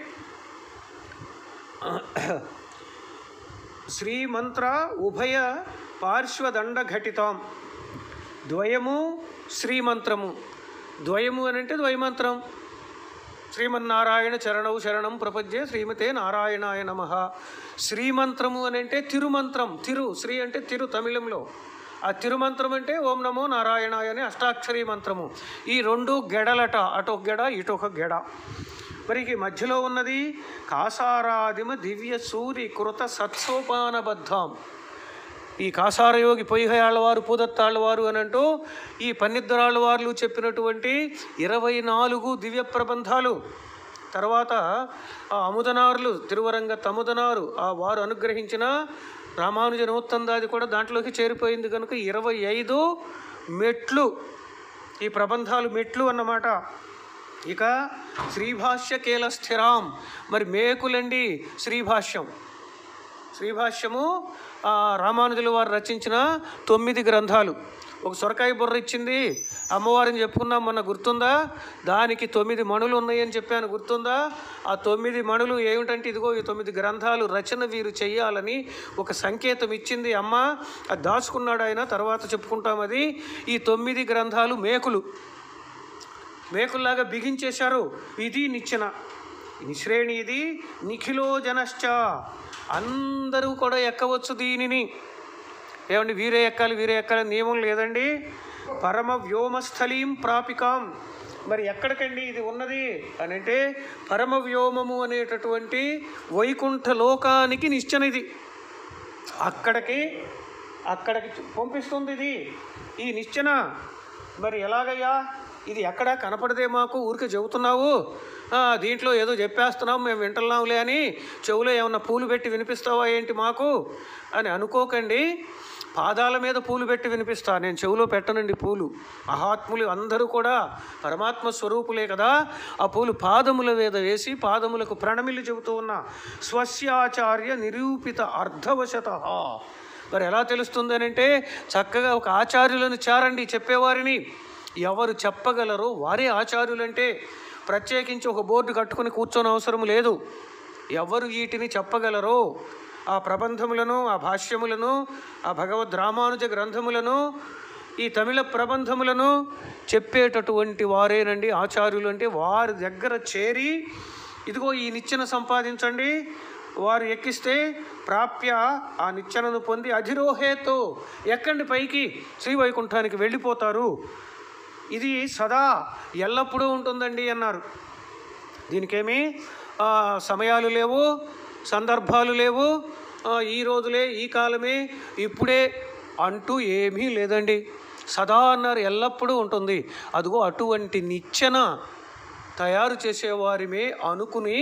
శ్రీమంత్ర ఉభయ పార్శ్వదండ ఘటితాం ద్వయము శ్రీమంత్రము ద్వయము అని అంటే ద్వయమంత్రం శ్రీమన్నారాయణ చరణవు శరణం ప్రపంచే శ్రీమతే నారాయణాయ నమ శ్రీమంత్రము అని అంటే తిరుమంత్రం తిరు శ్రీ అంటే తిరు తమిళంలో ఆ తిరుమంత్రం అంటే ఓం నమో నారాయణాయ అనే అష్టాక్షరీ మంత్రము ఈ రెండు గెడలట అటు ఒక గెడ ఇటు ఒక గెడ మరి ఈ మధ్యలో ఉన్నది కాసారాదిమ దివ్య సూరి కృత సత్సోపానబద్ధం ఈ కాసారయోగి పొయ్యిహయాళ్ళవారు పూదత్తాళ్ళవారు అని అంటూ ఈ పన్నిద్దరాళ్ళవార్లు చెప్పినటువంటి ఇరవై నాలుగు దివ్య ప్రబంధాలు తర్వాత ఆ అముదనారులు తిరువరంగ తముదనారు ఆ వారు అనుగ్రహించిన రామానుజ నూత్తందాది కూడా దాంట్లోకి చేరిపోయింది కనుక ఇరవై ఐదు మెట్లు ఈ ప్రబంధాలు మెట్లు అన్నమాట ఇక శ్రీభాష్య కేల స్థిరాం మరి మేకులండి శ్రీభాష్యం శ్రీభాష్యము ఆ, రామానుజుల వారు రచించిన తొమ్మిది గ్రంథాలు ఒక సొరకాయ బుర్ర ఇచ్చింది అమ్మవారిని చెప్పుకున్నాం మొన్న గుర్తుందా దానికి తొమ్మిది మణులు ఉన్నాయని చెప్పాను గుర్తుందా ఆ తొమ్మిది మణులు ఏమిటంటే ఇదిగో ఈ తొమ్మిది గ్రంథాలు రచన వీరు చెయ్యాలని ఒక సంకేతం ఇచ్చింది అమ్మ అది దాచుకున్నాడు ఆయన తర్వాత చెప్పుకుంటాం అది ఈ తొమ్మిది గ్రంథాలు మేకులు మేకుల్లాగా బిగించేశారు ఇది నిచ్చెన ఈ శ్రేణి ఇది నిఖిలో జనశ్చ అందరూ కూడా ఎక్కవచ్చు దీనిని ఏమండి వీరే ఎక్కాలి వీరే ఎక్కాలి నియమం లేదండి పరమ వ్యోమస్థలీం ప్రాపికాం మరి ఎక్కడికండి ఇది ఉన్నది అని అంటే పరమ వ్యోమము అనేటటువంటి వైకుంఠ లోకానికి నిశ్చన ఇది అక్కడికి అక్కడికి పంపిస్తుంది ఇది ఈ నిచ్చెన మరి ఎలాగయ్యా ఇది ఎక్కడ కనపడదే మాకు ఊరికే చెబుతున్నావు ఆ, దీంట్లో ఏదో చెప్పేస్తున్నాం మేము వింటున్నాంలే అని చెవులో ఏమన్నా పూలు పెట్టి వినిపిస్తావా ఏంటి మాకు అని అనుకోకండి పాదాల మీద పూలు పెట్టి వినిపిస్తా నేను చెవులో పెట్టనండి పూలు మహాత్ములు అందరూ కూడా పరమాత్మ స్వరూపులే కదా ఆ పూలు పాదముల మీద వేసి పాదములకు ప్రణమిల్లి చెబుతూ ఉన్నా స్వస్యాచార్య నిరూపిత అర్ధవశత మరి ఎలా తెలుస్తుంది అని అంటే చక్కగా ఒక ఆచార్యులను చారండి చెప్పేవారిని ఎవరు చెప్పగలరో వారే ఆచార్యులంటే ప్రత్యేకించి ఒక బోర్డు కట్టుకుని కూర్చొని అవసరం లేదు ఎవరు వీటిని చెప్పగలరో ఆ ప్రబంధములను ఆ భాష్యములను ఆ భగవద్ రామానుజ గ్రంథములను ఈ తమిళ ప్రబంధములను చెప్పేటటువంటి వారేనండి ఆచార్యులు అంటే వారి దగ్గర చేరి ఇదిగో ఈ నిచ్చెన సంపాదించండి వారు ఎక్కిస్తే ప్రాప్య ఆ నిచ్చెనను పొంది అధిరోహేతో ఎక్కండి పైకి శ్రీవైకుంఠానికి వెళ్ళిపోతారు ఇది సదా ఎల్లప్పుడూ ఉంటుందండి అన్నారు దీనికేమి ఆ, సమయాలు లేవు సందర్భాలు లేవు ఆ, ఈ రోజులే ఈ కాలమే ఇప్పుడే అంటూ ఏమీ లేదండి సదా అన్నారు ఎల్లప్పుడూ ఉంటుంది అదిగో అటువంటి నిచ్చెన తయారు చేసేవారిమే అనుకుని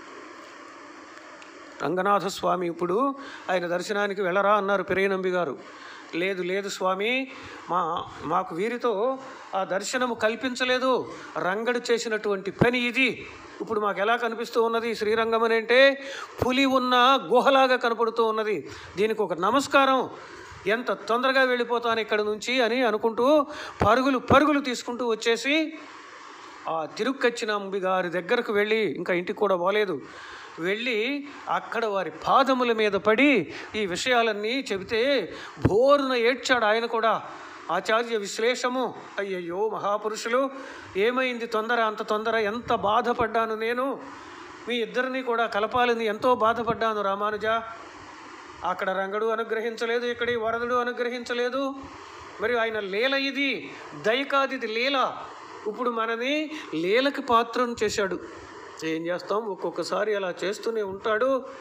రంగనాథ స్వామి ఇప్పుడు ఆయన దర్శనానికి వెళ్ళరా అన్నారు పెరియనంబి గారు లేదు లేదు స్వామి మా మాకు వీరితో ఆ దర్శనము కల్పించలేదు రంగడు చేసినటువంటి పని ఇది ఇప్పుడు మాకు ఎలా కనిపిస్తూ ఉన్నది శ్రీరంగం అని అంటే పులి ఉన్న గుహలాగా కనపడుతూ ఉన్నది దీనికి ఒక నమస్కారం ఎంత తొందరగా వెళ్ళిపోతాను ఇక్కడ నుంచి అని అనుకుంటూ పరుగులు పరుగులు తీసుకుంటూ వచ్చేసి ఆ తిరుక్కచ్చినంబి గారి దగ్గరకు వెళ్ళి ఇంకా ఇంటికి కూడా పోలేదు వెళ్ళి అక్కడ వారి పాదముల మీద పడి ఈ విషయాలన్నీ చెబితే బోరున ఏడ్చాడు ఆయన కూడా ఆచార్య విశ్లేషము అయ్యయ్యో మహాపురుషులు ఏమైంది తొందర అంత తొందర ఎంత బాధపడ్డాను నేను మీ ఇద్దరిని కూడా కలపాలని ఎంతో బాధపడ్డాను రామానుజ అక్కడ రంగడు అనుగ్రహించలేదు ఇక్కడి వరదుడు అనుగ్రహించలేదు మరి ఆయన లీల ఇది దయకాది ఇది లీల ఇప్పుడు మనని లీలకి పాత్రం చేశాడు ఏం చేస్తాం ఒక్కొక్కసారి అలా చేస్తూనే ఉంటాడు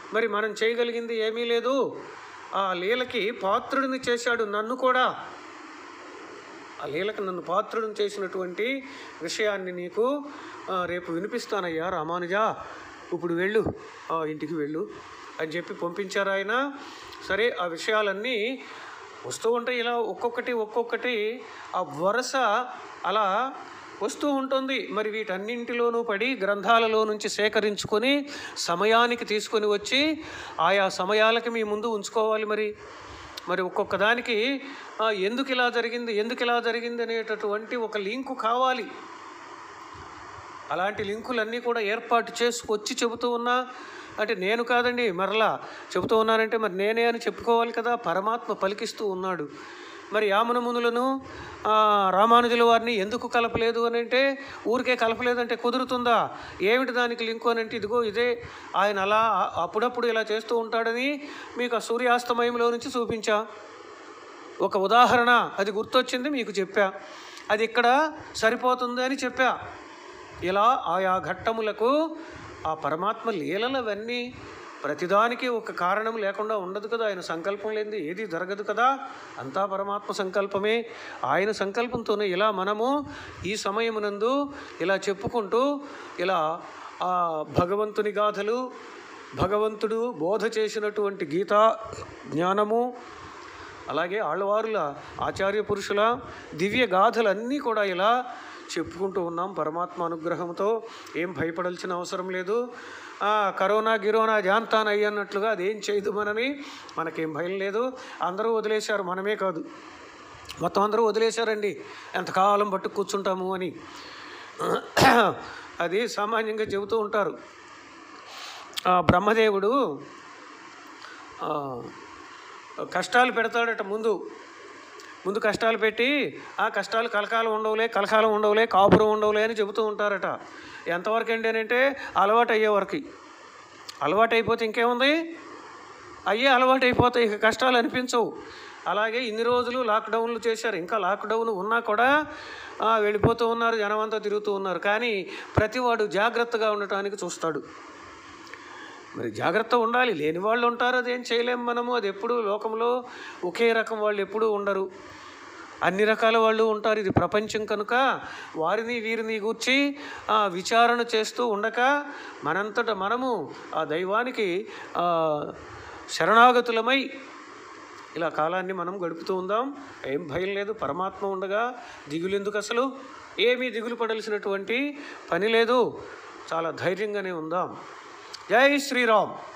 మరి మనం చేయగలిగింది ఏమీ లేదు ఆ లీలకి పాత్రుడిని చేశాడు నన్ను కూడా ఆ లీలకు నన్ను పాత్రుడిని చేసినటువంటి విషయాన్ని నీకు ఆ, రేపు వినిపిస్తానయ్యా రామానుజా ఇప్పుడు వెళ్ళు ఆ, ఇంటికి వెళ్ళు అని చెప్పి పంపించారు ఆయన సరే ఆ విషయాలన్నీ వస్తూ ఉంటాయి ఇలా ఒక్కొక్కటి ఒక్కొక్కటి ఆ వరుస అలా వస్తూ ఉంటుంది మరి వీటన్నింటిలోనూ పడి గ్రంథాలలో నుంచి సేకరించుకొని సమయానికి తీసుకొని వచ్చి ఆయా సమయాలకి మీ ముందు ఉంచుకోవాలి మరి మరి ఒక్కొక్క దానికి ఆ, ఎందుకు ఇలా జరిగింది ఎందుకు ఇలా జరిగింది అనేటటువంటి ఒక లింకు కావాలి అలాంటి లింకులన్నీ కూడా ఏర్పాటు చేసుకొచ్చి చెబుతూ ఉన్నా అంటే నేను కాదండి మరలా చెబుతూ ఉన్నానంటే మరి నేనే అని చెప్పుకోవాలి కదా పరమాత్మ పలికిస్తూ ఉన్నాడు మరి యామున మునులను ఆ, రామానుజుల వారిని ఎందుకు కలపలేదు అని అంటే ఊరికే కలపలేదంటే కుదురుతుందా ఏమిటి దానికి లింకు అని అంటే ఇదిగో ఇదే ఆయన అలా ఆ- అప్పుడప్పుడు ఇలా చేస్తూ ఉంటాడని మీకు ఆ సూర్యాస్తమయంలో నుంచి చూపించా ఒక ఉదాహరణ అది గుర్తొచ్చింది మీకు చెప్పా అది ఇక్కడ సరిపోతుంది అని చెప్పా ఇలా ఆయా ఘట్టములకు ఆ పరమాత్మ లీలలవన్నీ ప్రతిదానికి ఒక కారణం లేకుండా ఉండదు కదా ఆయన సంకల్పం లేనిది ఏది జరగదు కదా అంతా పరమాత్మ సంకల్పమే ఆయన సంకల్పంతోనే ఇలా మనము ఈ సమయమునందు ఇలా చెప్పుకుంటూ ఇలా ఆ భగవంతుని గాథలు భగవంతుడు బోధ చేసినటువంటి గీతా జ్ఞానము అలాగే ఆళ్ళవారుల ఆచార్య పురుషుల దివ్య గాథలన్నీ కూడా ఇలా చెప్పుకుంటూ ఉన్నాం పరమాత్మ అనుగ్రహంతో ఏం భయపడాల్సిన అవసరం లేదు ఆ, కరోనా గిరోనా జాంతాన్ అయ్యన్నట్లుగా అదేం చేయదు మనని మనకేం భయం లేదు అందరూ వదిలేశారు మనమే కాదు మొత్తం అందరూ వదిలేశారండి ఎంతకాలం పట్టు కూర్చుంటాము అని అది సామాన్యంగా చెబుతూ ఉంటారు ఆ, బ్రహ్మదేవుడు ఆ, కష్టాలు పెడతాడట ముందు ముందు కష్టాలు పెట్టి ఆ కష్టాలు కలకాలం ఉండవులే కలకాలం ఉండవులే కాపురం ఉండవులే అని చెబుతూ ఉంటారట ఎంతవరకు అండి అని అంటే అలవాటు అయ్యే వరకు అలవాటు అయిపోతే ఇంకేముంది అయ్యే అలవాటు అయిపోతాయి ఇక కష్టాలు అనిపించవు అలాగే ఇన్ని రోజులు లాక్డౌన్లు చేశారు ఇంకా లాక్డౌన్ ఉన్నా కూడా ఆ, వెళ్ళిపోతూ ఉన్నారు జనం అంతా తిరుగుతూ ఉన్నారు కానీ ప్రతివాడు జాగ్రత్తగా ఉండటానికి చూస్తాడు మరి జాగ్రత్త ఉండాలి లేని వాళ్ళు ఉంటారు అదేం చేయలేం మనము అది ఎప్పుడు లోకంలో ఒకే రకం వాళ్ళు ఎప్పుడూ ఉండరు అన్ని రకాల వాళ్ళు ఉంటారు ఇది ప్రపంచం కనుక వారిని వీరిని గూర్చి ఆ, విచారణ చేస్తూ ఉండక మనంతట మనము ఆ దైవానికి ఆ, శరణాగతులమై ఇలా కాలాన్ని మనం గడుపుతూ ఉందాం ఏం భయం లేదు పరమాత్మ ఉండగా దిగులు ఎందుకు అసలు ఏమీ దిగులు పడాల్సినటువంటి పని లేదు చాలా ధైర్యంగానే ఉందాం జై శ్రీరామ్